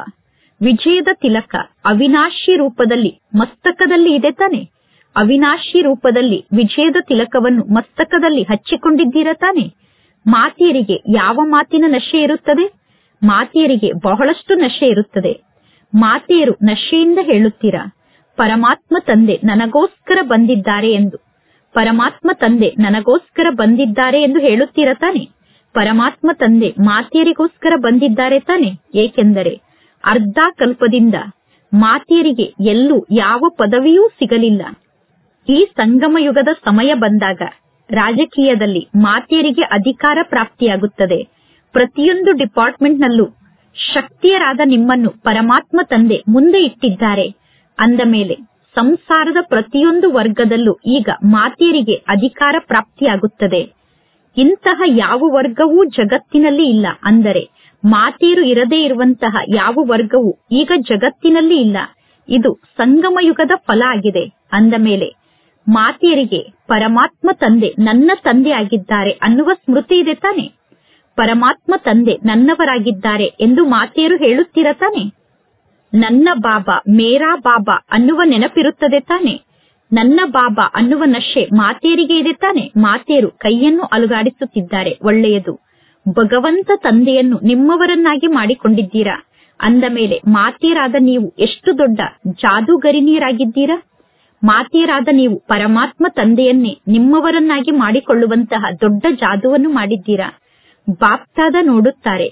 ವಿಜಯದ ತಿಲಕ ಅವಿನಾಶಿ ರೂಪದಲ್ಲಿ ಮಸ್ತಕದಲ್ಲಿ ಇದೆ ತಾನೆ ಅವಿನಾಶಿ ರೂಪದಲ್ಲಿ ವಿಜಯದ ತಿಲಕವನ್ನು ಮಸ್ತಕದಲ್ಲಿ ಹಚ್ಚಿಕೊಂಡಿದ್ದೀರ ತಾನೆ ಮಾತೆಯರಿಗೆ ಯಾವ ಮಾತಿನ ನಶೆ ಇರುತ್ತದೆ ಮಾತೆಯರಿಗೆ ಬಹಳಷ್ಟು ನಶೆ ಇರುತ್ತದೆ ಮಾತೆಯರು ನಶೆಯಿಂದ ಹೇಳುತ್ತೀರಾ ಪರಮಾತ್ಮ ತಂದೆ ನನಗೋಸ್ಕರ ಬಂದಿದ್ದಾರೆ ಎಂದು ಪರಮಾತ್ಮ ತಂದೆ ನನಗೋಸ್ಕರ ಬಂದಿದ್ದಾರೆ ಎಂದು ಹೇಳುತ್ತೀರ ತಾನೆ ಪರಮಾತ್ಮ ತಂದೆ ಮಾತೆಯರಿಗೋಸ್ಕರ ಬಂದಿದ್ದಾರೆ ತಾನೆ ಏಕೆಂದರೆ ಅರ್ಧ ಕಲ್ಪದಿಂದ ಮಾತೆಯರಿಗೆ ಎಲ್ಲೂ ಯಾವ ಪದವಿಯೂ ಸಿಗಲಿಲ್ಲ ಈ ಸಂಗಮ ಯುಗದ ಸಮಯ ಬಂದಾಗ ರಾಜಕೀಯದಲ್ಲಿ ಮಾತೆಯರಿಗೆ ಅಧಿಕಾರ ಪ್ರಾಪ್ತಿಯಾಗುತ್ತದೆ ಪ್ರತಿಯೊಂದು ಡಿಪಾರ್ಟ್ಮೆಂಟ್ನಲ್ಲೂ ಶಕ್ತಿಯರಾದ ನಿಮ್ಮನ್ನು ಪರಮಾತ್ಮ ತಂದೆ ಮುಂದೆ ಇಟ್ಟಿದ್ದಾರೆ ಅಂದ ಮೇಲೆ ಸಂಸಾರದ ಪ್ರತಿಯೊಂದು ವರ್ಗದಲ್ಲೂ ಈಗ ಮಾತೆಯರಿಗೆ ಅಧಿಕಾರ ಪ್ರಾಪ್ತಿಯಾಗುತ್ತದೆ ಇಂತಹ ಯಾವ ವರ್ಗವೂ ಜಗತ್ತಿನಲ್ಲಿ ಇಲ್ಲ ಅಂದರೆ ಮಾತೆಯರು ಇರದೇ ಇರುವಂತಹ ಯಾವ ವರ್ಗವೂ ಈಗ ಜಗತ್ತಿನಲ್ಲಿ ಇಲ್ಲ ಇದು ಸಂಗಮ ಯುಗದ ಫಲ ಆಗಿದೆ ಅಂದ ಮೇಲೆ ಮಾತೆಯರಿಗೆ ಪರಮಾತ್ಮ ತಂದೆ ನನ್ನ ತಂದೆ ಆಗಿದ್ದಾರೆ ಅನ್ನುವ ಸ್ಮೃತಿ ಇದೆ ತಾನೆ ಪರಮಾತ್ಮ ತಂದೆ ನನ್ನವರಾಗಿದ್ದಾರೆ ಎಂದು ಮಾತೆಯರು ಹೇಳುತ್ತೀರ ತಾನೆ ನನ್ನ ಬಾಬಾ ಮೇರಾ ಬಾಬಾ ಅನ್ನುವ ನೆನಪಿರುತ್ತದೆ ತಾನೆ ನನ್ನ ಬಾಬಾ ಅನ್ನುವ ನಶೆ ಮಾತೆಯರಿಗೆ ಇದೆ ತಾನೆ ಮಾತೆಯರು ಕೈಯನ್ನು ಅಲುಗಾಡಿಸುತ್ತಿದ್ದಾರೆ ಒಳ್ಳೆಯದು ಭಗವಂತ ತಂದೆಯನ್ನು ನಿಮ್ಮವರನ್ನಾಗಿ ಮಾಡಿಕೊಂಡಿದ್ದೀರಾ ಅಂದ ಮೇಲೆ ಮಾತೆಯರಾದ ನೀವು ಎಷ್ಟು ದೊಡ್ಡ ಜಾದೂಗರಿನಿಯರಾಗಿದ್ದೀರಾ ಮಾತೆಯರಾದ ನೀವು ಪರಮಾತ್ಮ ತಂದೆಯನ್ನೇ ನಿಮ್ಮವರನ್ನಾಗಿ ಮಾಡಿಕೊಳ್ಳುವಂತಹ ದೊಡ್ಡ ಜಾದುವನ್ನು ಮಾಡಿದ್ದೀರಾ ಬಾಪ್ತಾದ ನೋಡುತ್ತಾರೆ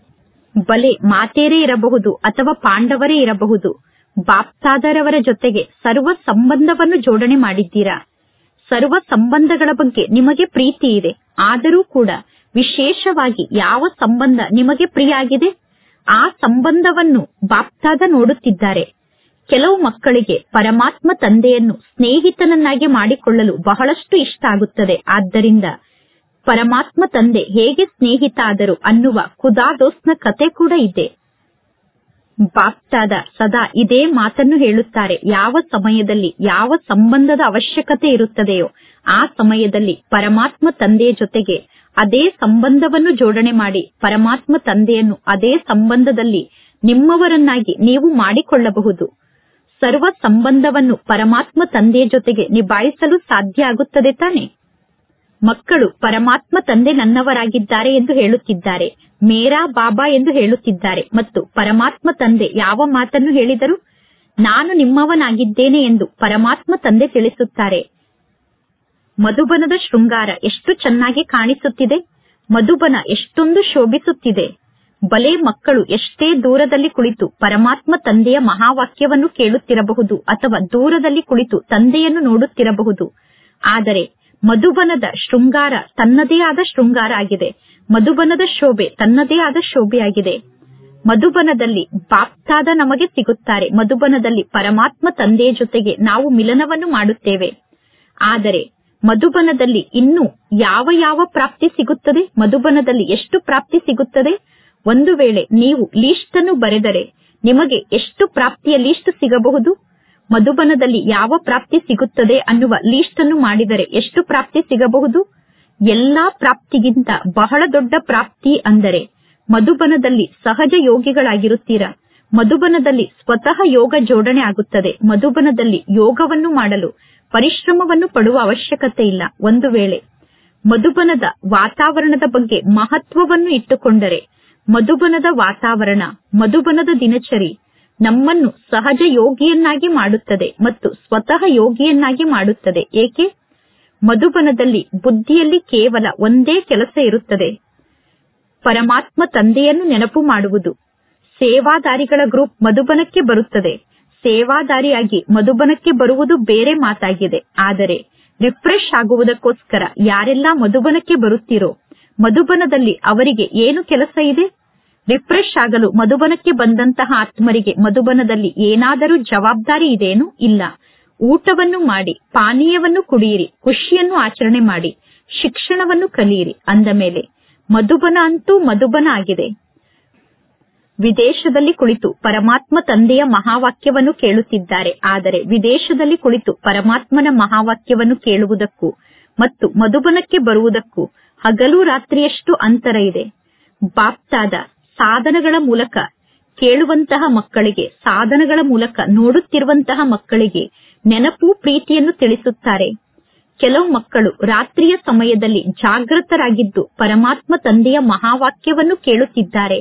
ಬಲೆ ಮಾತೇರೇ ಇರಬಹುದು ಅಥವಾ ಪಾಂಡವರೇ ಇರಬಹುದು ಬಾಪ್ತಾದರವರ ಜೊತೆಗೆ ಸರ್ವ ಸಂಬಂಧವನ್ನು ಜೋಡಣೆ ಮಾಡಿದ್ದೀರಾ ಸರ್ವ ಸಂಬಂಧಗಳ ಬಗ್ಗೆ ನಿಮಗೆ ಪ್ರೀತಿ ಇದೆ ಆದರೂ ಕೂಡ ವಿಶೇಷವಾಗಿ ಯಾವ ಸಂಬಂಧ ನಿಮಗೆ ಪ್ರಿಯ ಆಗಿದೆ ಆ ಸಂಬಂಧವನ್ನು ಬಾಪ್ತಾದ ನೋಡುತ್ತಿದ್ದಾರೆ ಕೆಲವು ಮಕ್ಕಳಿಗೆ ಪರಮಾತ್ಮ ತಂದೆಯನ್ನು ಸ್ನೇಹಿತನನ್ನಾಗಿ ಮಾಡಿಕೊಳ್ಳಲು ಬಹಳಷ್ಟು ಇಷ್ಟ ಆಗುತ್ತದೆ ಆದ್ದರಿಂದ ಪರಮಾತ್ಮ ತಂದೆ ಹೇಗೆ ಸ್ನೇಹಿತ ಆದರು ಅನ್ನುವ ಖುದಾದೋಸ್ನ ಕತೆ ಕೂಡ ಇದೆ ಬಾಪ್ತಾದ ಸದಾ ಇದೇ ಮಾತನ್ನು ಹೇಳುತ್ತಾರೆ ಯಾವ ಸಮಯದಲ್ಲಿ ಯಾವ ಸಂಬಂಧದ ಅವಶ್ಯಕತೆ ಇರುತ್ತದೆಯೋ ಆ ಸಮಯದಲ್ಲಿ ಪರಮಾತ್ಮ ತಂದೆಯ ಜೊತೆಗೆ ಅದೇ ಸಂಬಂಧವನ್ನು ಜೋಡಣೆ ಮಾಡಿ ಪರಮಾತ್ಮ ತಂದೆಯನ್ನು ಅದೇ ಸಂಬಂಧದಲ್ಲಿ ನಿಮ್ಮವರನ್ನಾಗಿ ನೀವು ಮಾಡಿಕೊಳ್ಳಬಹುದು ಸರ್ವ ಸಂಬಂಧವನ್ನು ಪರಮಾತ್ಮ ತಂದೆಯ ಜೊತೆಗೆ ನಿಭಾಯಿಸಲು ಸಾಧ್ಯ ಆಗುತ್ತದೆ ತಾನೆ ಮಕ್ಕಳು ಪರಮಾತ್ಮ ತಂದೆ ನನ್ನವರಾಗಿದ್ದಾರೆ ಎಂದು ಹೇಳುತ್ತಿದ್ದಾರೆ ಮೇರಾ ಬಾಬಾ ಎಂದು ಹೇಳುತ್ತಿದ್ದಾರೆ ಮತ್ತು ಪರಮಾತ್ಮ ತಂದೆ ಯಾವ ಮಾತನ್ನು ಹೇಳಿದರು ನಾನು ನಿಮ್ಮವನಾಗಿದ್ದೇನೆ ಎಂದು ಪರಮಾತ್ಮ ತಂದೆ ತಿಳಿಸುತ್ತಾರೆ ಮಧುಬನದ ಶೃಂಗಾರ ಎಷ್ಟು ಚೆನ್ನಾಗಿ ಕಾಣಿಸುತ್ತಿದೆ ಮಧುಬನ ಎಷ್ಟೊಂದು ಶೋಭಿಸುತ್ತಿದೆ ಬಲೆ ಮಕ್ಕಳು ಎಷ್ಟೇ ದೂರದಲ್ಲಿ ಕುಳಿತು ಪರಮಾತ್ಮ ತಂದೆಯ ಮಹಾವಾಕ್ಯವನ್ನು ಕೇಳುತ್ತಿರಬಹುದು ಅಥವಾ ದೂರದಲ್ಲಿ ಕುಳಿತು ತಂದೆಯನ್ನು ನೋಡುತ್ತಿರಬಹುದು ಆದರೆ ಮಧುಬನದ ಶೃಂಗಾರ ತನ್ನದೇ ಆದ ಶೃಂಗಾರ ಆಗಿದೆ ಮಧುಬನದ ಶೋಭೆ ತನ್ನದೇ ಆದ ಶೋಭೆಯಾಗಿದೆ ಮಧುಬನದಲ್ಲಿ ಬಾಪ್ತಾದ ನಮಗೆ ಸಿಗುತ್ತಾರೆ ಮಧುಬನದಲ್ಲಿ ಪರಮಾತ್ಮ ತಂದೆಯ ಜೊತೆಗೆ ನಾವು ಮಿಲನವನ್ನು ಮಾಡುತ್ತೇವೆ ಆದರೆ ಮಧುಬನದಲ್ಲಿ ಇನ್ನು ಯಾವ ಯಾವ ಪ್ರಾಪ್ತಿ ಸಿಗುತ್ತದೆ ಮಧುಬನದಲ್ಲಿ ಎಷ್ಟು ಪ್ರಾಪ್ತಿ ಸಿಗುತ್ತದೆ ಒಂದು ವೇಳೆ ನೀವು ಲೀಸ್ಟ್ ಅನ್ನು ಬರೆದರೆ ನಿಮಗೆ ಎಷ್ಟು ಪ್ರಾಪ್ತಿಯ ಲೀಸ್ಟ್ ಸಿಗಬಹುದು ಮಧುಬನದಲ್ಲಿ ಯಾವ ಪ್ರಾಪ್ತಿ ಸಿಗುತ್ತದೆ ಅನ್ನುವ ಲೀಸ್ಟ್ ಅನ್ನು ಮಾಡಿದರೆ ಎಷ್ಟು ಪ್ರಾಪ್ತಿ ಸಿಗಬಹುದು ಎಲ್ಲಾ ಪ್ರಾಪ್ತಿಗಿಂತ ಬಹಳ ದೊಡ್ಡ ಪ್ರಾಪ್ತಿ ಅಂದರೆ ಮಧುಬನದಲ್ಲಿ ಸಹಜ ಯೋಗಿಗಳಾಗಿರುತ್ತೀರಾ ಮಧುಬನದಲ್ಲಿ ಸ್ವತಃ ಯೋಗ ಜೋಡಣೆ ಆಗುತ್ತದೆ ಮಧುಬನದಲ್ಲಿ ಯೋಗವನ್ನು ಮಾಡಲು ಪರಿಶ್ರಮವನ್ನು ಪಡುವ ಅವಶ್ಯಕತೆ ಇಲ್ಲ ಒಂದು ವೇಳೆ ಮಧುಬನದ ವಾತಾವರಣದ ಬಗ್ಗೆ ಮಹತ್ವವನ್ನು ಇಟ್ಟುಕೊಂಡರೆ ಮಧುಬನದ ವಾತಾವರಣ ಮಧುಬನದ ದಿನಚರಿ ನಮ್ಮನ್ನು ಸಹಜ ಯೋಗಿಯನ್ನಾಗಿ ಮಾಡುತ್ತದೆ ಮತ್ತು ಸ್ವತಃ ಯೋಗಿಯನ್ನಾಗಿ ಮಾಡುತ್ತದೆ ಏಕೆ ಮಧುಬನದಲ್ಲಿ ಬುದ್ಧಿಯಲ್ಲಿ ಕೇವಲ ಒಂದೇ ಕೆಲಸ ಇರುತ್ತದೆ ಪರಮಾತ್ಮ ತಂದೆಯನ್ನು ನೆನಪು ಮಾಡುವುದು ಸೇವಾದಾರಿಗಳ ಗ್ರೂಪ್ ಮಧುಬನಕ್ಕೆ ಬರುತ್ತದೆ ಸೇವಾದಾರಿಯಾಗಿ ಮಧುಬನಕ್ಕೆ ಬರುವುದು ಬೇರೆ ಮಾತಾಗಿದೆ ಆದರೆ ರಿಫ್ರೆಶ್ ಆಗುವುದಕ್ಕೋಸ್ಕರ ಯಾರೆಲ್ಲ ಮಧುಬನಕ್ಕೆ ಬರುತ್ತೀರೋ ಮಧುಬನದಲ್ಲಿ ಅವರಿಗೆ ಏನು ಕೆಲಸ ಇದೆ ರಿಫ್ರೆಶ್ ಆಗಲು ಮಧುಬನಕ್ಕೆ ಬಂದಂತಹ ಆತ್ಮರಿಗೆ ಮಧುಬನದಲ್ಲಿ ಏನಾದರೂ ಜವಾಬ್ದಾರಿ ಇದೆಯೇನು ಇಲ್ಲ ಊಟವನ್ನು ಮಾಡಿ ಪಾನೀಯವನ್ನು ಕುಡಿಯಿರಿ ಖುಷಿಯನ್ನು ಆಚರಣೆ ಮಾಡಿ ಶಿಕ್ಷಣವನ್ನು ಕಲಿಯಿರಿ ಅಂದ ಮೇಲೆ ಮಧುಬನ ಅಂತೂ ಮಧುಬನ ಆಗಿದೆ ವಿದೇಶದಲ್ಲಿ ಕುಳಿತು ಪರಮಾತ್ಮ ತಂದೆಯ ಮಹಾವಾಕ್ಯವನ್ನು ಕೇಳುತ್ತಿದ್ದಾರೆ ಆದರೆ ವಿದೇಶದಲ್ಲಿ ಕುಳಿತು ಪರಮಾತ್ಮನ ಮಹಾವಾಕ್ಯವನ್ನು ಕೇಳುವುದಕ್ಕೂ ಮತ್ತು ಮಧುಬನಕ್ಕೆ ಬರುವುದಕ್ಕೂ ಹಗಲು ರಾತ್ರಿಯಷ್ಟು ಅಂತರ ಇದೆ ಬಾಪ್ತಾದ ಸಾಧನಗಳ ಮೂಲಕ ಕೇಳುವಂತಹ ಮಕ್ಕಳಿಗೆ ಸಾಧನಗಳ ಮೂಲಕ ನೋಡುತ್ತಿರುವಂತಹ ಮಕ್ಕಳಿಗೆ ನೆನಪು ಪ್ರೀತಿಯನ್ನು ತಿಳಿಸುತ್ತಾರೆ ಕೆಲವು ಮಕ್ಕಳು ರಾತ್ರಿಯ ಸಮಯದಲ್ಲಿ ಜಾಗೃತರಾಗಿದ್ದು ಪರಮಾತ್ಮ ತಂದೆಯ ಮಹಾವಾಕ್ಯವನ್ನು ಕೇಳುತ್ತಿದ್ದಾರೆ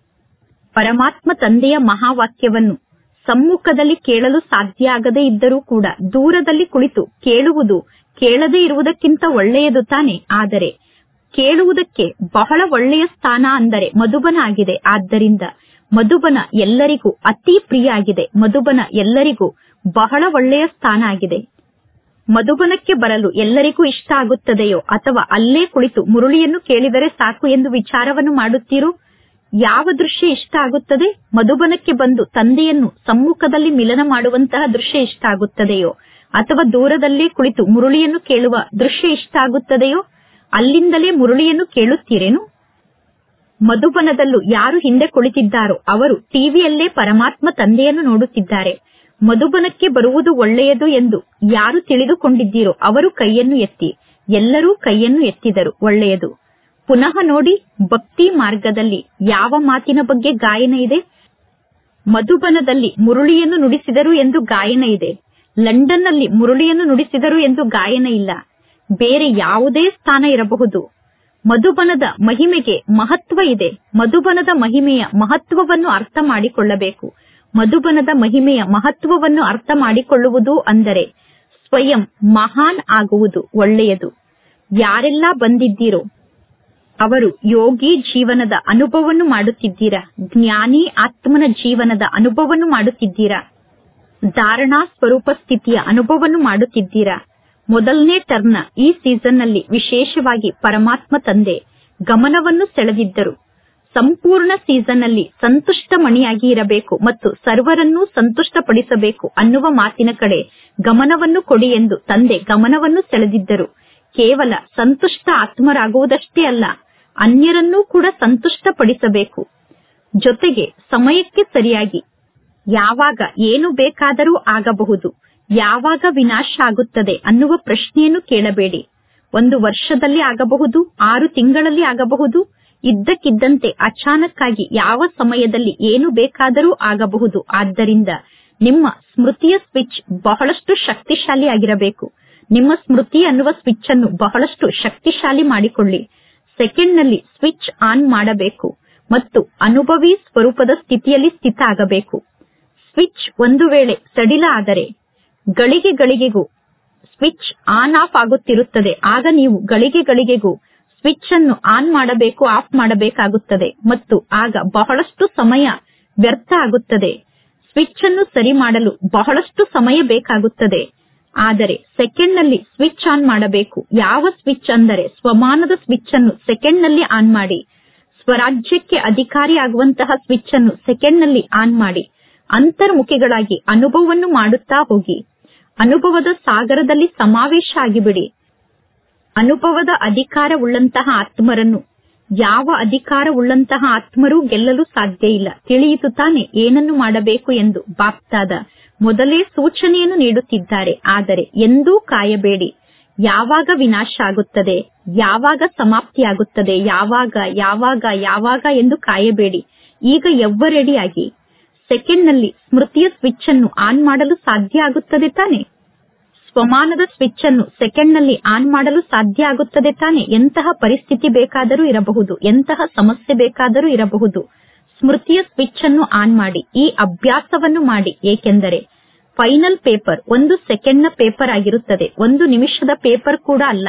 ಪರಮಾತ್ಮ ತಂದೆಯ ಮಹಾವಾಕ್ಯವನ್ನು ಸಮ್ಮುಖದಲ್ಲಿ ಕೇಳಲು ಸಾಧ್ಯ ಆಗದೇ ಇದ್ದರೂ ಕೂಡ ದೂರದಲ್ಲಿ ಕುಳಿತು ಕೇಳುವುದು ಕೇಳದೇ ಇರುವುದಕ್ಕಿಂತ ಒಳ್ಳೆಯದು ತಾನೆ ಆದರೆ ಕೇಳುವುದಕ್ಕೆ ಬಹಳ ಒಳ್ಳೆಯ ಸ್ಥಾನ ಅಂದರೆ ಮಧುಬನ ಆಗಿದೆ ಆದ್ದರಿಂದ ಮಧುಬನ ಎಲ್ಲರಿಗೂ ಅತಿ ಪ್ರಿಯ ಆಗಿದೆ ಮಧುಬನ ಎಲ್ಲರಿಗೂ ಬಹಳ ಒಳ್ಳೆಯ ಸ್ಥಾನ ಆಗಿದೆ ಮಧುಬನಕ್ಕೆ ಬರಲು ಎಲ್ಲರಿಗೂ ಇಷ್ಟ ಆಗುತ್ತದೆಯೋ ಅಥವಾ ಅಲ್ಲೇ ಕುಳಿತು ಮುರುಳಿಯನ್ನು ಕೇಳಿದರೆ ಸಾಕು ಎಂದು ವಿಚಾರವನ್ನು ಮಾಡುತ್ತೀರೋ ಯಾವ ದೃಶ್ಯ ಇಷ್ಟ ಆಗುತ್ತದೆ ಮಧುಬನಕ್ಕೆ ಬಂದು ತಂದೆಯನ್ನು ಸಮ್ಮುಖದಲ್ಲಿ ಮಿಲನ ಮಾಡುವಂತಹ ದೃಶ್ಯ ಇಷ್ಟ ಆಗುತ್ತದೆಯೋ ಅಥವಾ ದೂರದಲ್ಲೇ ಕುಳಿತು ಮುರುಳಿಯನ್ನು ಕೇಳುವ ದೃಶ್ಯ ಇಷ್ಟ ಆಗುತ್ತದೆಯೋ ಅಲ್ಲಿಂದಲೇ ಮುರುಳಿಯನ್ನು ಕೇಳುತ್ತೀರೇನು ಮಧುಬನದಲ್ಲೂ ಯಾರು ಹಿಂದೆ ಕುಳಿತಿದ್ದಾರೋ ಅವರು ಟಿವಿಯಲ್ಲೇ ಪರಮಾತ್ಮ ತಂದೆಯನ್ನು ನೋಡುತ್ತಿದ್ದಾರೆ ಮಧುಬನಕ್ಕೆ ಬರುವುದು ಒಳ್ಳೆಯದು ಎಂದು ಯಾರು ತಿಳಿದುಕೊಂಡಿದ್ದೀರೋ ಅವರು ಕೈಯನ್ನು ಎತ್ತಿ ಎಲ್ಲರೂ ಕೈಯನ್ನು ಎತ್ತಿದರು ಒಳ್ಳೆಯದು ಪುನಃ ನೋಡಿ ಭಕ್ತಿ ಮಾರ್ಗದಲ್ಲಿ ಯಾವ ಮಾತಿನ ಬಗ್ಗೆ ಗಾಯನ ಇದೆ ಮಧುಬನದಲ್ಲಿ ಮುರುಳಿಯನ್ನು ನುಡಿಸಿದರು ಎಂದು ಗಾಯನ ಇದೆ ಲಂಡನ್ನಲ್ಲಿ ಮುರುಳಿಯನ್ನು ನುಡಿಸಿದರು ಎಂದು ಗಾಯನ ಇಲ್ಲ ಬೇರೆ ಯಾವುದೇ ಸ್ಥಾನ ಇರಬಹುದು ಮಧುಬನದ ಮಹಿಮೆಗೆ ಮಹತ್ವ ಇದೆ ಮಧುಬನದ ಮಹಿಮೆಯ ಮಹತ್ವವನ್ನು ಅರ್ಥ ಮಾಡಿಕೊಳ್ಳಬೇಕು ಮಧುಬನದ ಮಹಿಮೆಯ ಮಹತ್ವವನ್ನು ಅರ್ಥ ಮಾಡಿಕೊಳ್ಳುವುದು ಅಂದರೆ ಸ್ವಯಂ ಮಹಾನ್ ಆಗುವುದು ಒಳ್ಳೆಯದು ಯಾರೆಲ್ಲ ಬಂದಿದ್ದೀರೋ ಅವರು ಯೋಗಿ ಜೀವನದ ಅನುಭವವನ್ನು ಮಾಡುತ್ತಿದ್ದೀರಾ ಜ್ಞಾನಿ ಆತ್ಮನ ಜೀವನದ ಅನುಭವವನ್ನು ಮಾಡುತ್ತಿದ್ದೀರಾ ಧಾರಣಾ ಸ್ವರೂಪ ಸ್ಥಿತಿಯ ಅನುಭವವನ್ನು ಮಾಡುತ್ತಿದ್ದೀರಾ ಮೊದಲನೇ ಟರ್ನ್ ಈ ಸೀಸನ್ ನಲ್ಲಿ ವಿಶೇಷವಾಗಿ ಪರಮಾತ್ಮ ತಂದೆ ಗಮನವನ್ನು ಸೆಳೆದಿದ್ದರು ಸಂಪೂರ್ಣ ಸೀಸನ್ ನಲ್ಲಿ ಸಂತುಷ್ಟ ಮಣಿಯಾಗಿ ಇರಬೇಕು ಮತ್ತು ಸರ್ವರನ್ನೂ ಸಂತುಷ್ಟಪಡಿಸಬೇಕು ಅನ್ನುವ ಮಾತಿನ ಕಡೆ ಗಮನವನ್ನು ಕೊಡಿ ಎಂದು ತಂದೆ ಗಮನವನ್ನು ಸೆಳೆದಿದ್ದರು ಕೇವಲ ಸಂತುಷ್ಟ ಆತ್ಮರಾಗುವುದಷ್ಟೇ ಅಲ್ಲ ಅನ್ಯರನ್ನೂ ಕೂಡ ಸಂತುಷ್ಟಪಡಿಸಬೇಕು ಜೊತೆಗೆ ಸಮಯಕ್ಕೆ ಸರಿಯಾಗಿ ಯಾವಾಗ ಏನು ಬೇಕಾದರೂ ಆಗಬಹುದು ಯಾವಾಗ ವಿನಾಶ ಆಗುತ್ತದೆ ಅನ್ನುವ ಪ್ರಶ್ನೆಯನ್ನು ಕೇಳಬೇಡಿ ಒಂದು ವರ್ಷದಲ್ಲಿ ಆಗಬಹುದು ಆರು ತಿಂಗಳಲ್ಲಿ ಆಗಬಹುದು ಇದ್ದಕ್ಕಿದ್ದಂತೆ ಅಚಾನಕ್ಕಾಗಿ ಯಾವ ಸಮಯದಲ್ಲಿ ಏನು ಬೇಕಾದರೂ ಆಗಬಹುದು ಆದ್ದರಿಂದ ನಿಮ್ಮ ಸ್ಮೃತಿಯ ಸ್ವಿಚ್ ಬಹಳಷ್ಟು ಶಕ್ತಿಶಾಲಿ ಆಗಿರಬೇಕು ನಿಮ್ಮ ಸ್ಮೃತಿ ಅನ್ನುವ ಸ್ವಿಚ್ ಅನ್ನು ಬಹಳಷ್ಟು ಶಕ್ತಿಶಾಲಿ ಮಾಡಿಕೊಳ್ಳಿ ಸೆಕೆಂಡ್ ನಲ್ಲಿ ಸ್ವಿಚ್ ಆನ್ ಮಾಡಬೇಕು ಮತ್ತು ಅನುಭವಿ ಸ್ವರೂಪದ ಸ್ಥಿತಿಯಲ್ಲಿ ಸ್ಥಿತ ಆಗಬೇಕು ಸ್ವಿಚ್ ಒಂದು ವೇಳೆ ಸಡಿಲ ಆದರೆ ಗಳಿಗೆ ಗಳಿಗೆಗೂ ಸ್ವಿಚ್ ಆನ್ ಆಫ್ ಆಗುತ್ತಿರುತ್ತದೆ ಆಗ ನೀವು ಗಳಿಗೆ ಗಳಿಗೆಗೂ ಸ್ವಿಚ್ ಅನ್ನು ಆನ್ ಮಾಡಬೇಕು ಆಫ್ ಮಾಡಬೇಕಾಗುತ್ತದೆ ಮತ್ತು ಆಗ ಬಹಳಷ್ಟು ಸಮಯ ವ್ಯರ್ಥ ಆಗುತ್ತದೆ ಸ್ವಿಚ್ ಅನ್ನು ಸರಿ ಮಾಡಲು ಬಹಳಷ್ಟು ಸಮಯ ಬೇಕಾಗುತ್ತದೆ ಆದರೆ ಸೆಕೆಂಡ್ ನಲ್ಲಿ ಸ್ವಿಚ್ ಆನ್ ಮಾಡಬೇಕು ಯಾವ ಸ್ವಿಚ್ ಅಂದರೆ ಸ್ವಮಾನದ ಸ್ವಿಚ್ ಅನ್ನು ಸೆಕೆಂಡ್ ನಲ್ಲಿ ಆನ್ ಮಾಡಿ ಸ್ವರಾಜ್ಯಕ್ಕೆ ಅಧಿಕಾರಿ ಆಗುವಂತಹ ಸ್ವಿಚ್ ಅನ್ನು ಸೆಕೆಂಡ್ ನಲ್ಲಿ ಆನ್ ಮಾಡಿ ಅಂತರ್ಮುಖಿಗಳಾಗಿ ಅನುಭವವನ್ನು ಮಾಡುತ್ತಾ ಹೋಗಿ ಅನುಭವದ ಸಾಗರದಲ್ಲಿ ಸಮಾವೇಶ ಆಗಿಬಿಡಿ ಅನುಭವದ ಅಧಿಕಾರವುಳ್ಳಂತಹ ಆತ್ಮರನ್ನು ಯಾವ ಅಧಿಕಾರವುಳ್ಳಂತಹ ಆತ್ಮರೂ ಗೆಲ್ಲಲು ಸಾಧ್ಯ ಇಲ್ಲ ತಿಳಿಯಿತು ತಾನೆ ಏನನ್ನು ಮಾಡಬೇಕು ಎಂದು ಬಾಪ್ತಾದ ಮೊದಲೇ ಸೂಚನೆಯನ್ನು ನೀಡುತ್ತಿದ್ದಾರೆ ಆದರೆ ಎಂದೂ ಕಾಯಬೇಡಿ ಯಾವಾಗ ವಿನಾಶ ಆಗುತ್ತದೆ ಯಾವಾಗ ಸಮಾಪ್ತಿಯಾಗುತ್ತದೆ ಯಾವಾಗ ಯಾವಾಗ ಯಾವಾಗ ಎಂದು ಕಾಯಬೇಡಿ ಈಗ ಎವ್ವರೆಡಿಯಾಗಿ ಸೆಕೆಂಡ್ ನಲ್ಲಿ ಸ್ಮೃತಿಯ ಸ್ವಿಚ್ ಅನ್ನು ಆನ್ ಮಾಡಲು ಸಾಧ್ಯ ಆಗುತ್ತದೆ ತಾನೆ ಸ್ವಮಾನದ ಸ್ವಿಚ್ ಅನ್ನು ಸೆಕೆಂಡ್ ನಲ್ಲಿ ಆನ್ ಮಾಡಲು ಸಾಧ್ಯ ಆಗುತ್ತದೆ ತಾನೆ ಎಂತಹ ಪರಿಸ್ಥಿತಿ ಬೇಕಾದರೂ ಇರಬಹುದು ಎಂತಹ ಸಮಸ್ಯೆ ಬೇಕಾದರೂ ಇರಬಹುದು ಸ್ಮೃತಿಯ ಸ್ವಿಚ್ ಅನ್ನು ಆನ್ ಮಾಡಿ ಈ ಅಭ್ಯಾಸವನ್ನು ಮಾಡಿ ಏಕೆಂದರೆ ಫೈನಲ್ ಪೇಪರ್ ಒಂದು ಸೆಕೆಂಡ್ನ ಪೇಪರ್ ಆಗಿರುತ್ತದೆ ಒಂದು ನಿಮಿಷದ ಪೇಪರ್ ಕೂಡ ಅಲ್ಲ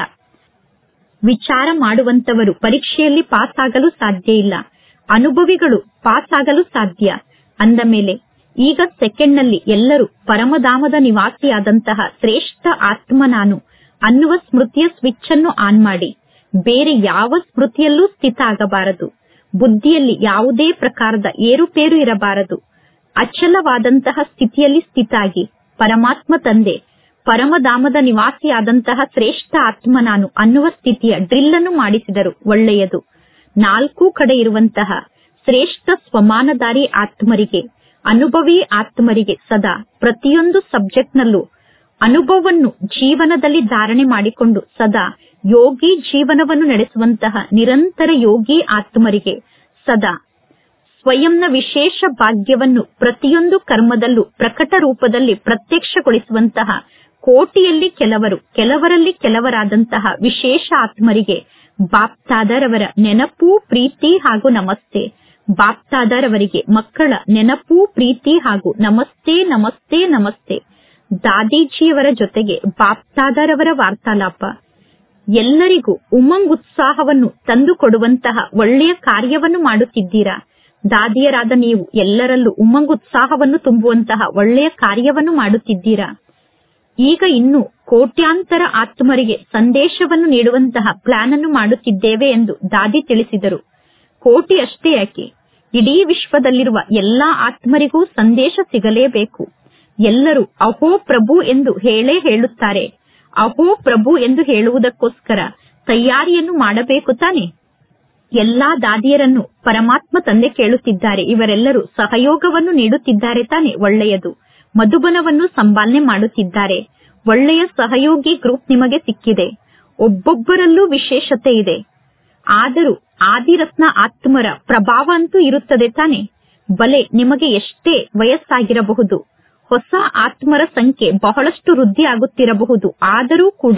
ವಿಚಾರ ಮಾಡುವಂತವರು ಪರೀಕ್ಷೆಯಲ್ಲಿ ಪಾಸ್ ಆಗಲು ಸಾಧ್ಯ ಇಲ್ಲ ಅನುಭವಿಗಳು ಪಾಸ್ ಆಗಲು ಸಾಧ್ಯ ಅಂದ ಮೇಲೆ ಈಗ ಸೆಕೆಂಡ್ ನಲ್ಲಿ ಎಲ್ಲರೂ ಪರಮಧಾಮದ ನಿವಾಸಿಯಾದಂತಹ ಶ್ರೇಷ್ಠ ಆತ್ಮ ನಾನು ಅನ್ನುವ ಸ್ಮೃತಿಯ ಸ್ವಿಚ್ ಅನ್ನು ಆನ್ ಮಾಡಿ ಬೇರೆ ಯಾವ ಸ್ಮೃತಿಯಲ್ಲೂ ಸ್ಥಿತ ಆಗಬಾರದು ಬುದ್ಧಿಯಲ್ಲಿ ಯಾವುದೇ ಪ್ರಕಾರದ ಏರುಪೇರು ಇರಬಾರದು ಅಚಲವಾದಂತಹ ಸ್ಥಿತಿಯಲ್ಲಿ ಸ್ಥಿತಾಗಿ ಪರಮಾತ್ಮ ತಂದೆ ಪರಮಧಾಮದ ನಿವಾಸಿಯಾದಂತಹ ಶ್ರೇಷ್ಠ ಆತ್ಮ ನಾನು ಅನ್ನುವ ಸ್ಥಿತಿಯ ಡ್ರಿಲ್ ಅನ್ನು ಮಾಡಿಸಿದರು ಒಳ್ಳೆಯದು ನಾಲ್ಕು ಕಡೆ ಇರುವಂತಹ ಶ್ರೇಷ್ಠ ಸ್ವಮಾನಧಾರಿ ಆತ್ಮರಿಗೆ ಅನುಭವಿ ಆತ್ಮರಿಗೆ ಸದಾ ಪ್ರತಿಯೊಂದು ಸಬ್ಜೆಕ್ಟ್ನಲ್ಲೂ ಅನುಭವವನ್ನು ಜೀವನದಲ್ಲಿ ಧಾರಣೆ ಮಾಡಿಕೊಂಡು ಸದಾ ಯೋಗಿ ಜೀವನವನ್ನು ನಡೆಸುವಂತಹ ನಿರಂತರ ಯೋಗಿ ಆತ್ಮರಿಗೆ ಸದಾ ಸ್ವಯಂನ ವಿಶೇಷ ಭಾಗ್ಯವನ್ನು ಪ್ರತಿಯೊಂದು ಕರ್ಮದಲ್ಲೂ ಪ್ರಕಟ ರೂಪದಲ್ಲಿ ಪ್ರತ್ಯಕ್ಷಗೊಳಿಸುವಂತಹ ಕೋಟಿಯಲ್ಲಿ ಕೆಲವರು ಕೆಲವರಲ್ಲಿ ಕೆಲವರಾದಂತಹ ವಿಶೇಷ ಆತ್ಮರಿಗೆ ಬಾಪ್ತಾದರವರ ನೆನಪು ಪ್ರೀತಿ ಹಾಗೂ ನಮಸ್ತೆ ಬಾಪ್ತಾದರವರಿಗೆ ಮಕ್ಕಳ ನೆನಪು ಪ್ರೀತಿ ಹಾಗೂ ನಮಸ್ತೆ ನಮಸ್ತೆ ನಮಸ್ತೆ ದಾದೀಜಿಯವರ ಜೊತೆಗೆ ಬಾಪ್ತಾದರವರ ವಾರ್ತಾಲಾಪ ಎಲ್ಲರಿಗೂ ಉಮಂಗ್ ಉತ್ಸಾಹವನ್ನು ತಂದುಕೊಡುವಂತಹ ಒಳ್ಳೆಯ ಕಾರ್ಯವನ್ನು ಮಾಡುತ್ತಿದ್ದೀರಾ ದಾದಿಯರಾದ ನೀವು ಎಲ್ಲರಲ್ಲೂ ಉಮಂಗ್ ಉತ್ಸಾಹವನ್ನು ತುಂಬುವಂತಹ ಒಳ್ಳೆಯ ಕಾರ್ಯವನ್ನು ಮಾಡುತ್ತಿದ್ದೀರಾ ಈಗ ಇನ್ನು ಕೋಟ್ಯಾಂತರ ಆತ್ಮರಿಗೆ ಸಂದೇಶವನ್ನು ನೀಡುವಂತಹ ಪ್ಲಾನ್ ಅನ್ನು ಮಾಡುತ್ತಿದ್ದೇವೆ ಎಂದು ದಾದಿ ತಿಳಿಸಿದರು ಕೋಟಿ ಅಷ್ಟೇ ಯಾಕೆ ಇಡೀ ವಿಶ್ವದಲ್ಲಿರುವ ಎಲ್ಲಾ ಆತ್ಮರಿಗೂ ಸಂದೇಶ ಸಿಗಲೇಬೇಕು ಎಲ್ಲರೂ ಅಹೋ ಪ್ರಭು ಎಂದು ಹೇಳೇ ಹೇಳುತ್ತಾರೆ ಅಹೋ ಪ್ರಭು ಎಂದು ಹೇಳುವುದಕ್ಕೋಸ್ಕರ ತಯಾರಿಯನ್ನು ಮಾಡಬೇಕು ತಾನೆ ಎಲ್ಲಾ ದಾದಿಯರನ್ನು ಪರಮಾತ್ಮ ತಂದೆ ಕೇಳುತ್ತಿದ್ದಾರೆ ಇವರೆಲ್ಲರೂ ಸಹಯೋಗವನ್ನು ನೀಡುತ್ತಿದ್ದಾರೆ ತಾನೆ ಒಳ್ಳೆಯದು ಮಧುಬನವನ್ನು ಸಂಪಾಲನೆ ಮಾಡುತ್ತಿದ್ದಾರೆ ಒಳ್ಳೆಯ ಸಹಯೋಗಿ ಗ್ರೂಪ್ ನಿಮಗೆ ಸಿಕ್ಕಿದೆ ಒಬ್ಬೊಬ್ಬರಲ್ಲೂ ವಿಶೇಷತೆ ಇದೆ ಆದರೂ ಆದಿರತ್ನ ಆತ್ಮರ ಪ್ರಭಾವ ಅಂತೂ ಇರುತ್ತದೆ ತಾನೆ ಬಲೆ ನಿಮಗೆ ಎಷ್ಟೇ ವಯಸ್ಸಾಗಿರಬಹುದು ಹೊಸ ಆತ್ಮರ ಸಂಖ್ಯೆ ಬಹಳಷ್ಟು ವೃದ್ಧಿ ಆಗುತ್ತಿರಬಹುದು ಆದರೂ ಕೂಡ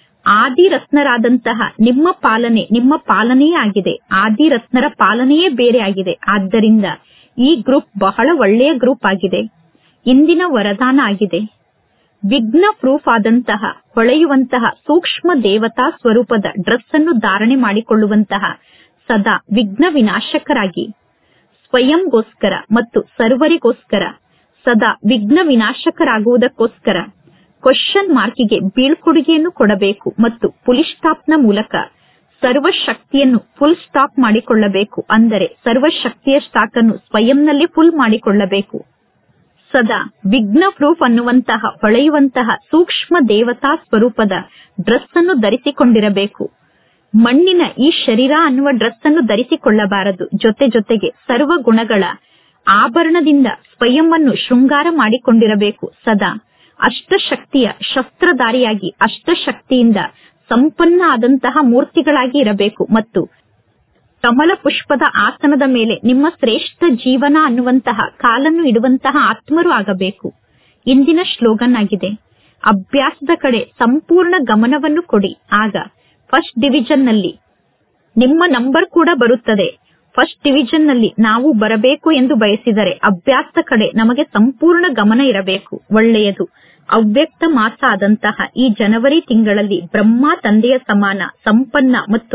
ಆದಿರತ್ನರಾದಂತಹ ನಿಮ್ಮ ಪಾಲನೆ ನಿಮ್ಮ ಪಾಲನೆಯೇ ಆಗಿದೆ ಆದಿರತ್ನರ ಪಾಲನೆಯೇ ಬೇರೆ ಆಗಿದೆ ಆದ್ದರಿಂದ ಈ ಗ್ರೂಪ್ ಬಹಳ ಒಳ್ಳೆಯ ಗ್ರೂಪ್ ಆಗಿದೆ ಇಂದಿನ ವರದಾನ ಆಗಿದೆ ವಿಘ್ನ ಪ್ರೂಫ್ ಆದಂತಹ ಹೊಳೆಯುವಂತಹ ಸೂಕ್ಷ್ಮ ದೇವತಾ ಸ್ವರೂಪದ ಡ್ರೆಸ್ ಅನ್ನು ಧಾರಣೆ ಮಾಡಿಕೊಳ್ಳುವಂತಹ ಸದಾ ವಿಘ್ನ ವಿನಾಶಕರಾಗಿ ಸ್ವಯಂಗೋಸ್ಕರ ಮತ್ತು ಸರ್ವರಿಗೋಸ್ಕರ ಸದಾ ವಿಘ್ನ ವಿನಾಶಕರಾಗುವುದಕ್ಕೋಸ್ಕರ ಕ್ವಶನ್ ಮಾರ್ಕಿಗೆ ಬೀಳ್ಕೊಡುಗೆಯನ್ನು ಕೊಡಬೇಕು ಮತ್ತು ಪುಲಿಸ್ ಸ್ಟಾಪ್ನ ಮೂಲಕ ಸರ್ವಶಕ್ತಿಯನ್ನು ಫುಲ್ ಸ್ಟಾಪ್ ಮಾಡಿಕೊಳ್ಳಬೇಕು ಅಂದರೆ ಸರ್ವಶಕ್ತಿಯ ಸ್ಟಾಕ್ ಅನ್ನು ಸ್ವಯಂನಲ್ಲಿ ಫುಲ್ ಮಾಡಿಕೊಳ್ಳಬೇಕು ಸದಾ ವಿಘ್ನ ಪ್ರೂಫ್ ಅನ್ನುವಂತಹ ಹೊಳೆಯುವಂತಹ ಸೂಕ್ಷ್ಮ ದೇವತಾ ಸ್ವರೂಪದ ಡ್ರೆಸ್ ಅನ್ನು ಧರಿಸಿಕೊಂಡಿರಬೇಕು ಮಣ್ಣಿನ ಈ ಶರೀರ ಅನ್ನುವ ಡ್ರೆಸ್ ಅನ್ನು ಧರಿಸಿಕೊಳ್ಳಬಾರದು ಜೊತೆ ಜೊತೆಗೆ ಸರ್ವ ಗುಣಗಳ ಆಭರಣದಿಂದ ಸ್ವಯಂವನ್ನು ಶೃಂಗಾರ ಮಾಡಿಕೊಂಡಿರಬೇಕು ಸದಾ ಅಷ್ಟಶಕ್ತಿಯ ಶಸ್ತ್ರಧಾರಿಯಾಗಿ ಅಷ್ಟಶಕ್ತಿಯಿಂದ ಸಂಪನ್ನ ಆದಂತಹ ಮೂರ್ತಿಗಳಾಗಿ ಇರಬೇಕು ಮತ್ತು ಕಮಲ ಪುಷ್ಪದ ಆಸನದ ಮೇಲೆ ನಿಮ್ಮ ಶ್ರೇಷ್ಠ ಜೀವನ ಅನ್ನುವಂತಹ ಕಾಲನ್ನು ಇಡುವಂತಹ ಆತ್ಮರು ಆಗಬೇಕು ಇಂದಿನ ಶ್ಲೋಗನ್ ಆಗಿದೆ ಅಭ್ಯಾಸದ ಕಡೆ ಸಂಪೂರ್ಣ ಗಮನವನ್ನು ಕೊಡಿ ಆಗ ಫಸ್ಟ್ ಡಿವಿಷನ್ ನಲ್ಲಿ ನಿಮ್ಮ ನಂಬರ್ ಕೂಡ ಬರುತ್ತದೆ ಫಸ್ಟ್ ಡಿವಿಷನ್ ನಲ್ಲಿ ನಾವು ಬರಬೇಕು ಎಂದು ಬಯಸಿದರೆ ಅಭ್ಯಾಸದ ಕಡೆ ನಮಗೆ ಸಂಪೂರ್ಣ ಗಮನ ಇರಬೇಕು ಒಳ್ಳೆಯದು ಅವ್ಯಕ್ತ ಮಾಸ ಆದಂತಹ ಈ ಜನವರಿ ತಿಂಗಳಲ್ಲಿ ಬ್ರಹ್ಮ ತಂದೆಯ ಸಮಾನ ಸಂಪನ್ನ ಮತ್ತು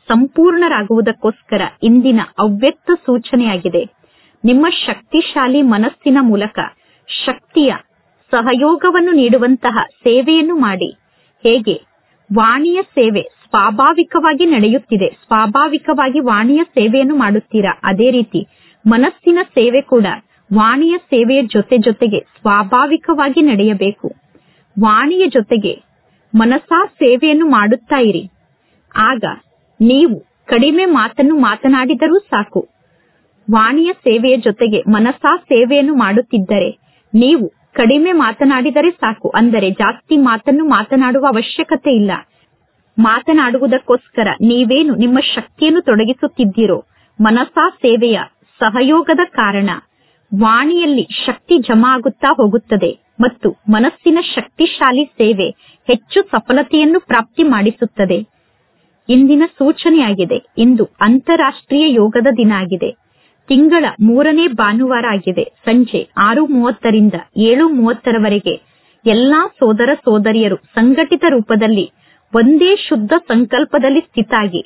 ಸಂಪೂರ್ಣರಾಗುವುದಕ್ಕೋಸ್ಕರ ಇಂದಿನ ಅವ್ಯಕ್ತ ಸೂಚನೆಯಾಗಿದೆ ನಿಮ್ಮ ಶಕ್ತಿಶಾಲಿ ಮನಸ್ಸಿನ ಮೂಲಕ ಶಕ್ತಿಯ ಸಹಯೋಗವನ್ನು ನೀಡುವಂತಹ ಸೇವೆಯನ್ನು ಮಾಡಿ ಹೇಗೆ ವಾಣಿಯ ಸೇವೆ ಸ್ವಾಭಾವಿಕವಾಗಿ ನಡೆಯುತ್ತಿದೆ ಸ್ವಾಭಾವಿಕವಾಗಿ ವಾಣಿಯ ಸೇವೆಯನ್ನು ಮಾಡುತ್ತೀರಾ ಅದೇ ರೀತಿ ಮನಸ್ಸಿನ ಸೇವೆ ಕೂಡ ವಾಣಿಯ ಸೇವೆಯ ಜೊತೆ ಜೊತೆಗೆ ಸ್ವಾಭಾವಿಕವಾಗಿ ನಡೆಯಬೇಕು ವಾಣಿಯ ಜೊತೆಗೆ ಮನಸಾ ಸೇವೆಯನ್ನು ಮಾಡುತ್ತಾ ಇರಿ ಆಗ ನೀವು ಕಡಿಮೆ ಮಾತನ್ನು ಮಾತನಾಡಿದರೂ ಸಾಕು ವಾಣಿಯ ಸೇವೆಯ ಜೊತೆಗೆ ಮನಸಾ ಸೇವೆಯನ್ನು ಮಾಡುತ್ತಿದ್ದರೆ ನೀವು ಕಡಿಮೆ ಮಾತನಾಡಿದರೆ ಸಾಕು ಅಂದರೆ ಜಾಸ್ತಿ ಮಾತನ್ನು ಮಾತನಾಡುವ ಅವಶ್ಯಕತೆ ಇಲ್ಲ ಮಾತನಾಡುವುದಕ್ಕೋಸ್ಕರ ನೀವೇನು ನಿಮ್ಮ ಶಕ್ತಿಯನ್ನು ತೊಡಗಿಸುತ್ತಿದ್ದೀರೋ ಮನಸಾ ಸೇವೆಯ ಸಹಯೋಗದ ಕಾರಣ ವಾಣಿಯಲ್ಲಿ ಶಕ್ತಿ ಜಮಾ ಆಗುತ್ತಾ ಹೋಗುತ್ತದೆ ಮತ್ತು ಮನಸ್ಸಿನ ಶಕ್ತಿಶಾಲಿ ಸೇವೆ ಹೆಚ್ಚು ಸಫಲತೆಯನ್ನು ಪ್ರಾಪ್ತಿ ಮಾಡಿಸುತ್ತದೆ ಇಂದಿನ ಸೂಚನೆಯಾಗಿದೆ ಇಂದು ಅಂತಾರಾಷ್ಟ್ರೀಯ ಯೋಗದ ದಿನ ಆಗಿದೆ ತಿಂಗಳ ಮೂರನೇ ಭಾನುವಾರ ಆಗಿದೆ ಸಂಜೆ ಆರು ಮೂವತ್ತರಿಂದ ಏಳು ಮೂವತ್ತರವರೆಗೆ ಎಲ್ಲಾ ಸೋದರ ಸೋದರಿಯರು ಸಂಘಟಿತ ರೂಪದಲ್ಲಿ ಒಂದೇ ಶುದ್ಧ ಸಂಕಲ್ಪದಲ್ಲಿ ಸ್ಥಿತಾಗಿ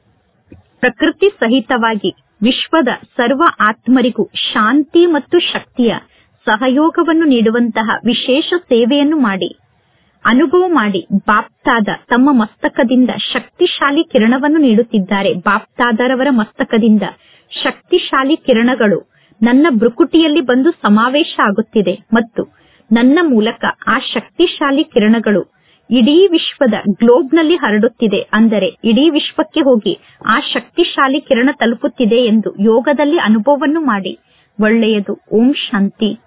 ಪ್ರಕೃತಿ ಸಹಿತವಾಗಿ ವಿಶ್ವದ ಸರ್ವ ಆತ್ಮರಿಗೂ ಶಾಂತಿ ಮತ್ತು ಶಕ್ತಿಯ ಸಹಯೋಗವನ್ನು ನೀಡುವಂತಹ ವಿಶೇಷ ಸೇವೆಯನ್ನು ಮಾಡಿ ಅನುಭವ ಮಾಡಿ ಬಾಪ್ತಾದ ತಮ್ಮ ಮಸ್ತಕದಿಂದ ಶಕ್ತಿಶಾಲಿ ಕಿರಣವನ್ನು ನೀಡುತ್ತಿದ್ದಾರೆ ಬಾಪ್ತಾದರವರ ಮಸ್ತಕದಿಂದ ಶಕ್ತಿಶಾಲಿ ಕಿರಣಗಳು ನನ್ನ ಬೃಕುಟಿಯಲ್ಲಿ ಬಂದು ಸಮಾವೇಶ ಆಗುತ್ತಿದೆ ಮತ್ತು ನನ್ನ ಮೂಲಕ ಆ ಶಕ್ತಿಶಾಲಿ ಕಿರಣಗಳು ಇಡೀ ವಿಶ್ವದ ಗ್ಲೋಬ್ನಲ್ಲಿ ಹರಡುತ್ತಿದೆ ಅಂದರೆ ಇಡೀ ವಿಶ್ವಕ್ಕೆ ಹೋಗಿ ಆ ಶಕ್ತಿಶಾಲಿ ಕಿರಣ ತಲುಪುತ್ತಿದೆ ಎಂದು ಯೋಗದಲ್ಲಿ ಅನುಭವವನ್ನು ಮಾಡಿ ಒಳ್ಳೆಯದು ಓಂ ಶಾಂತಿ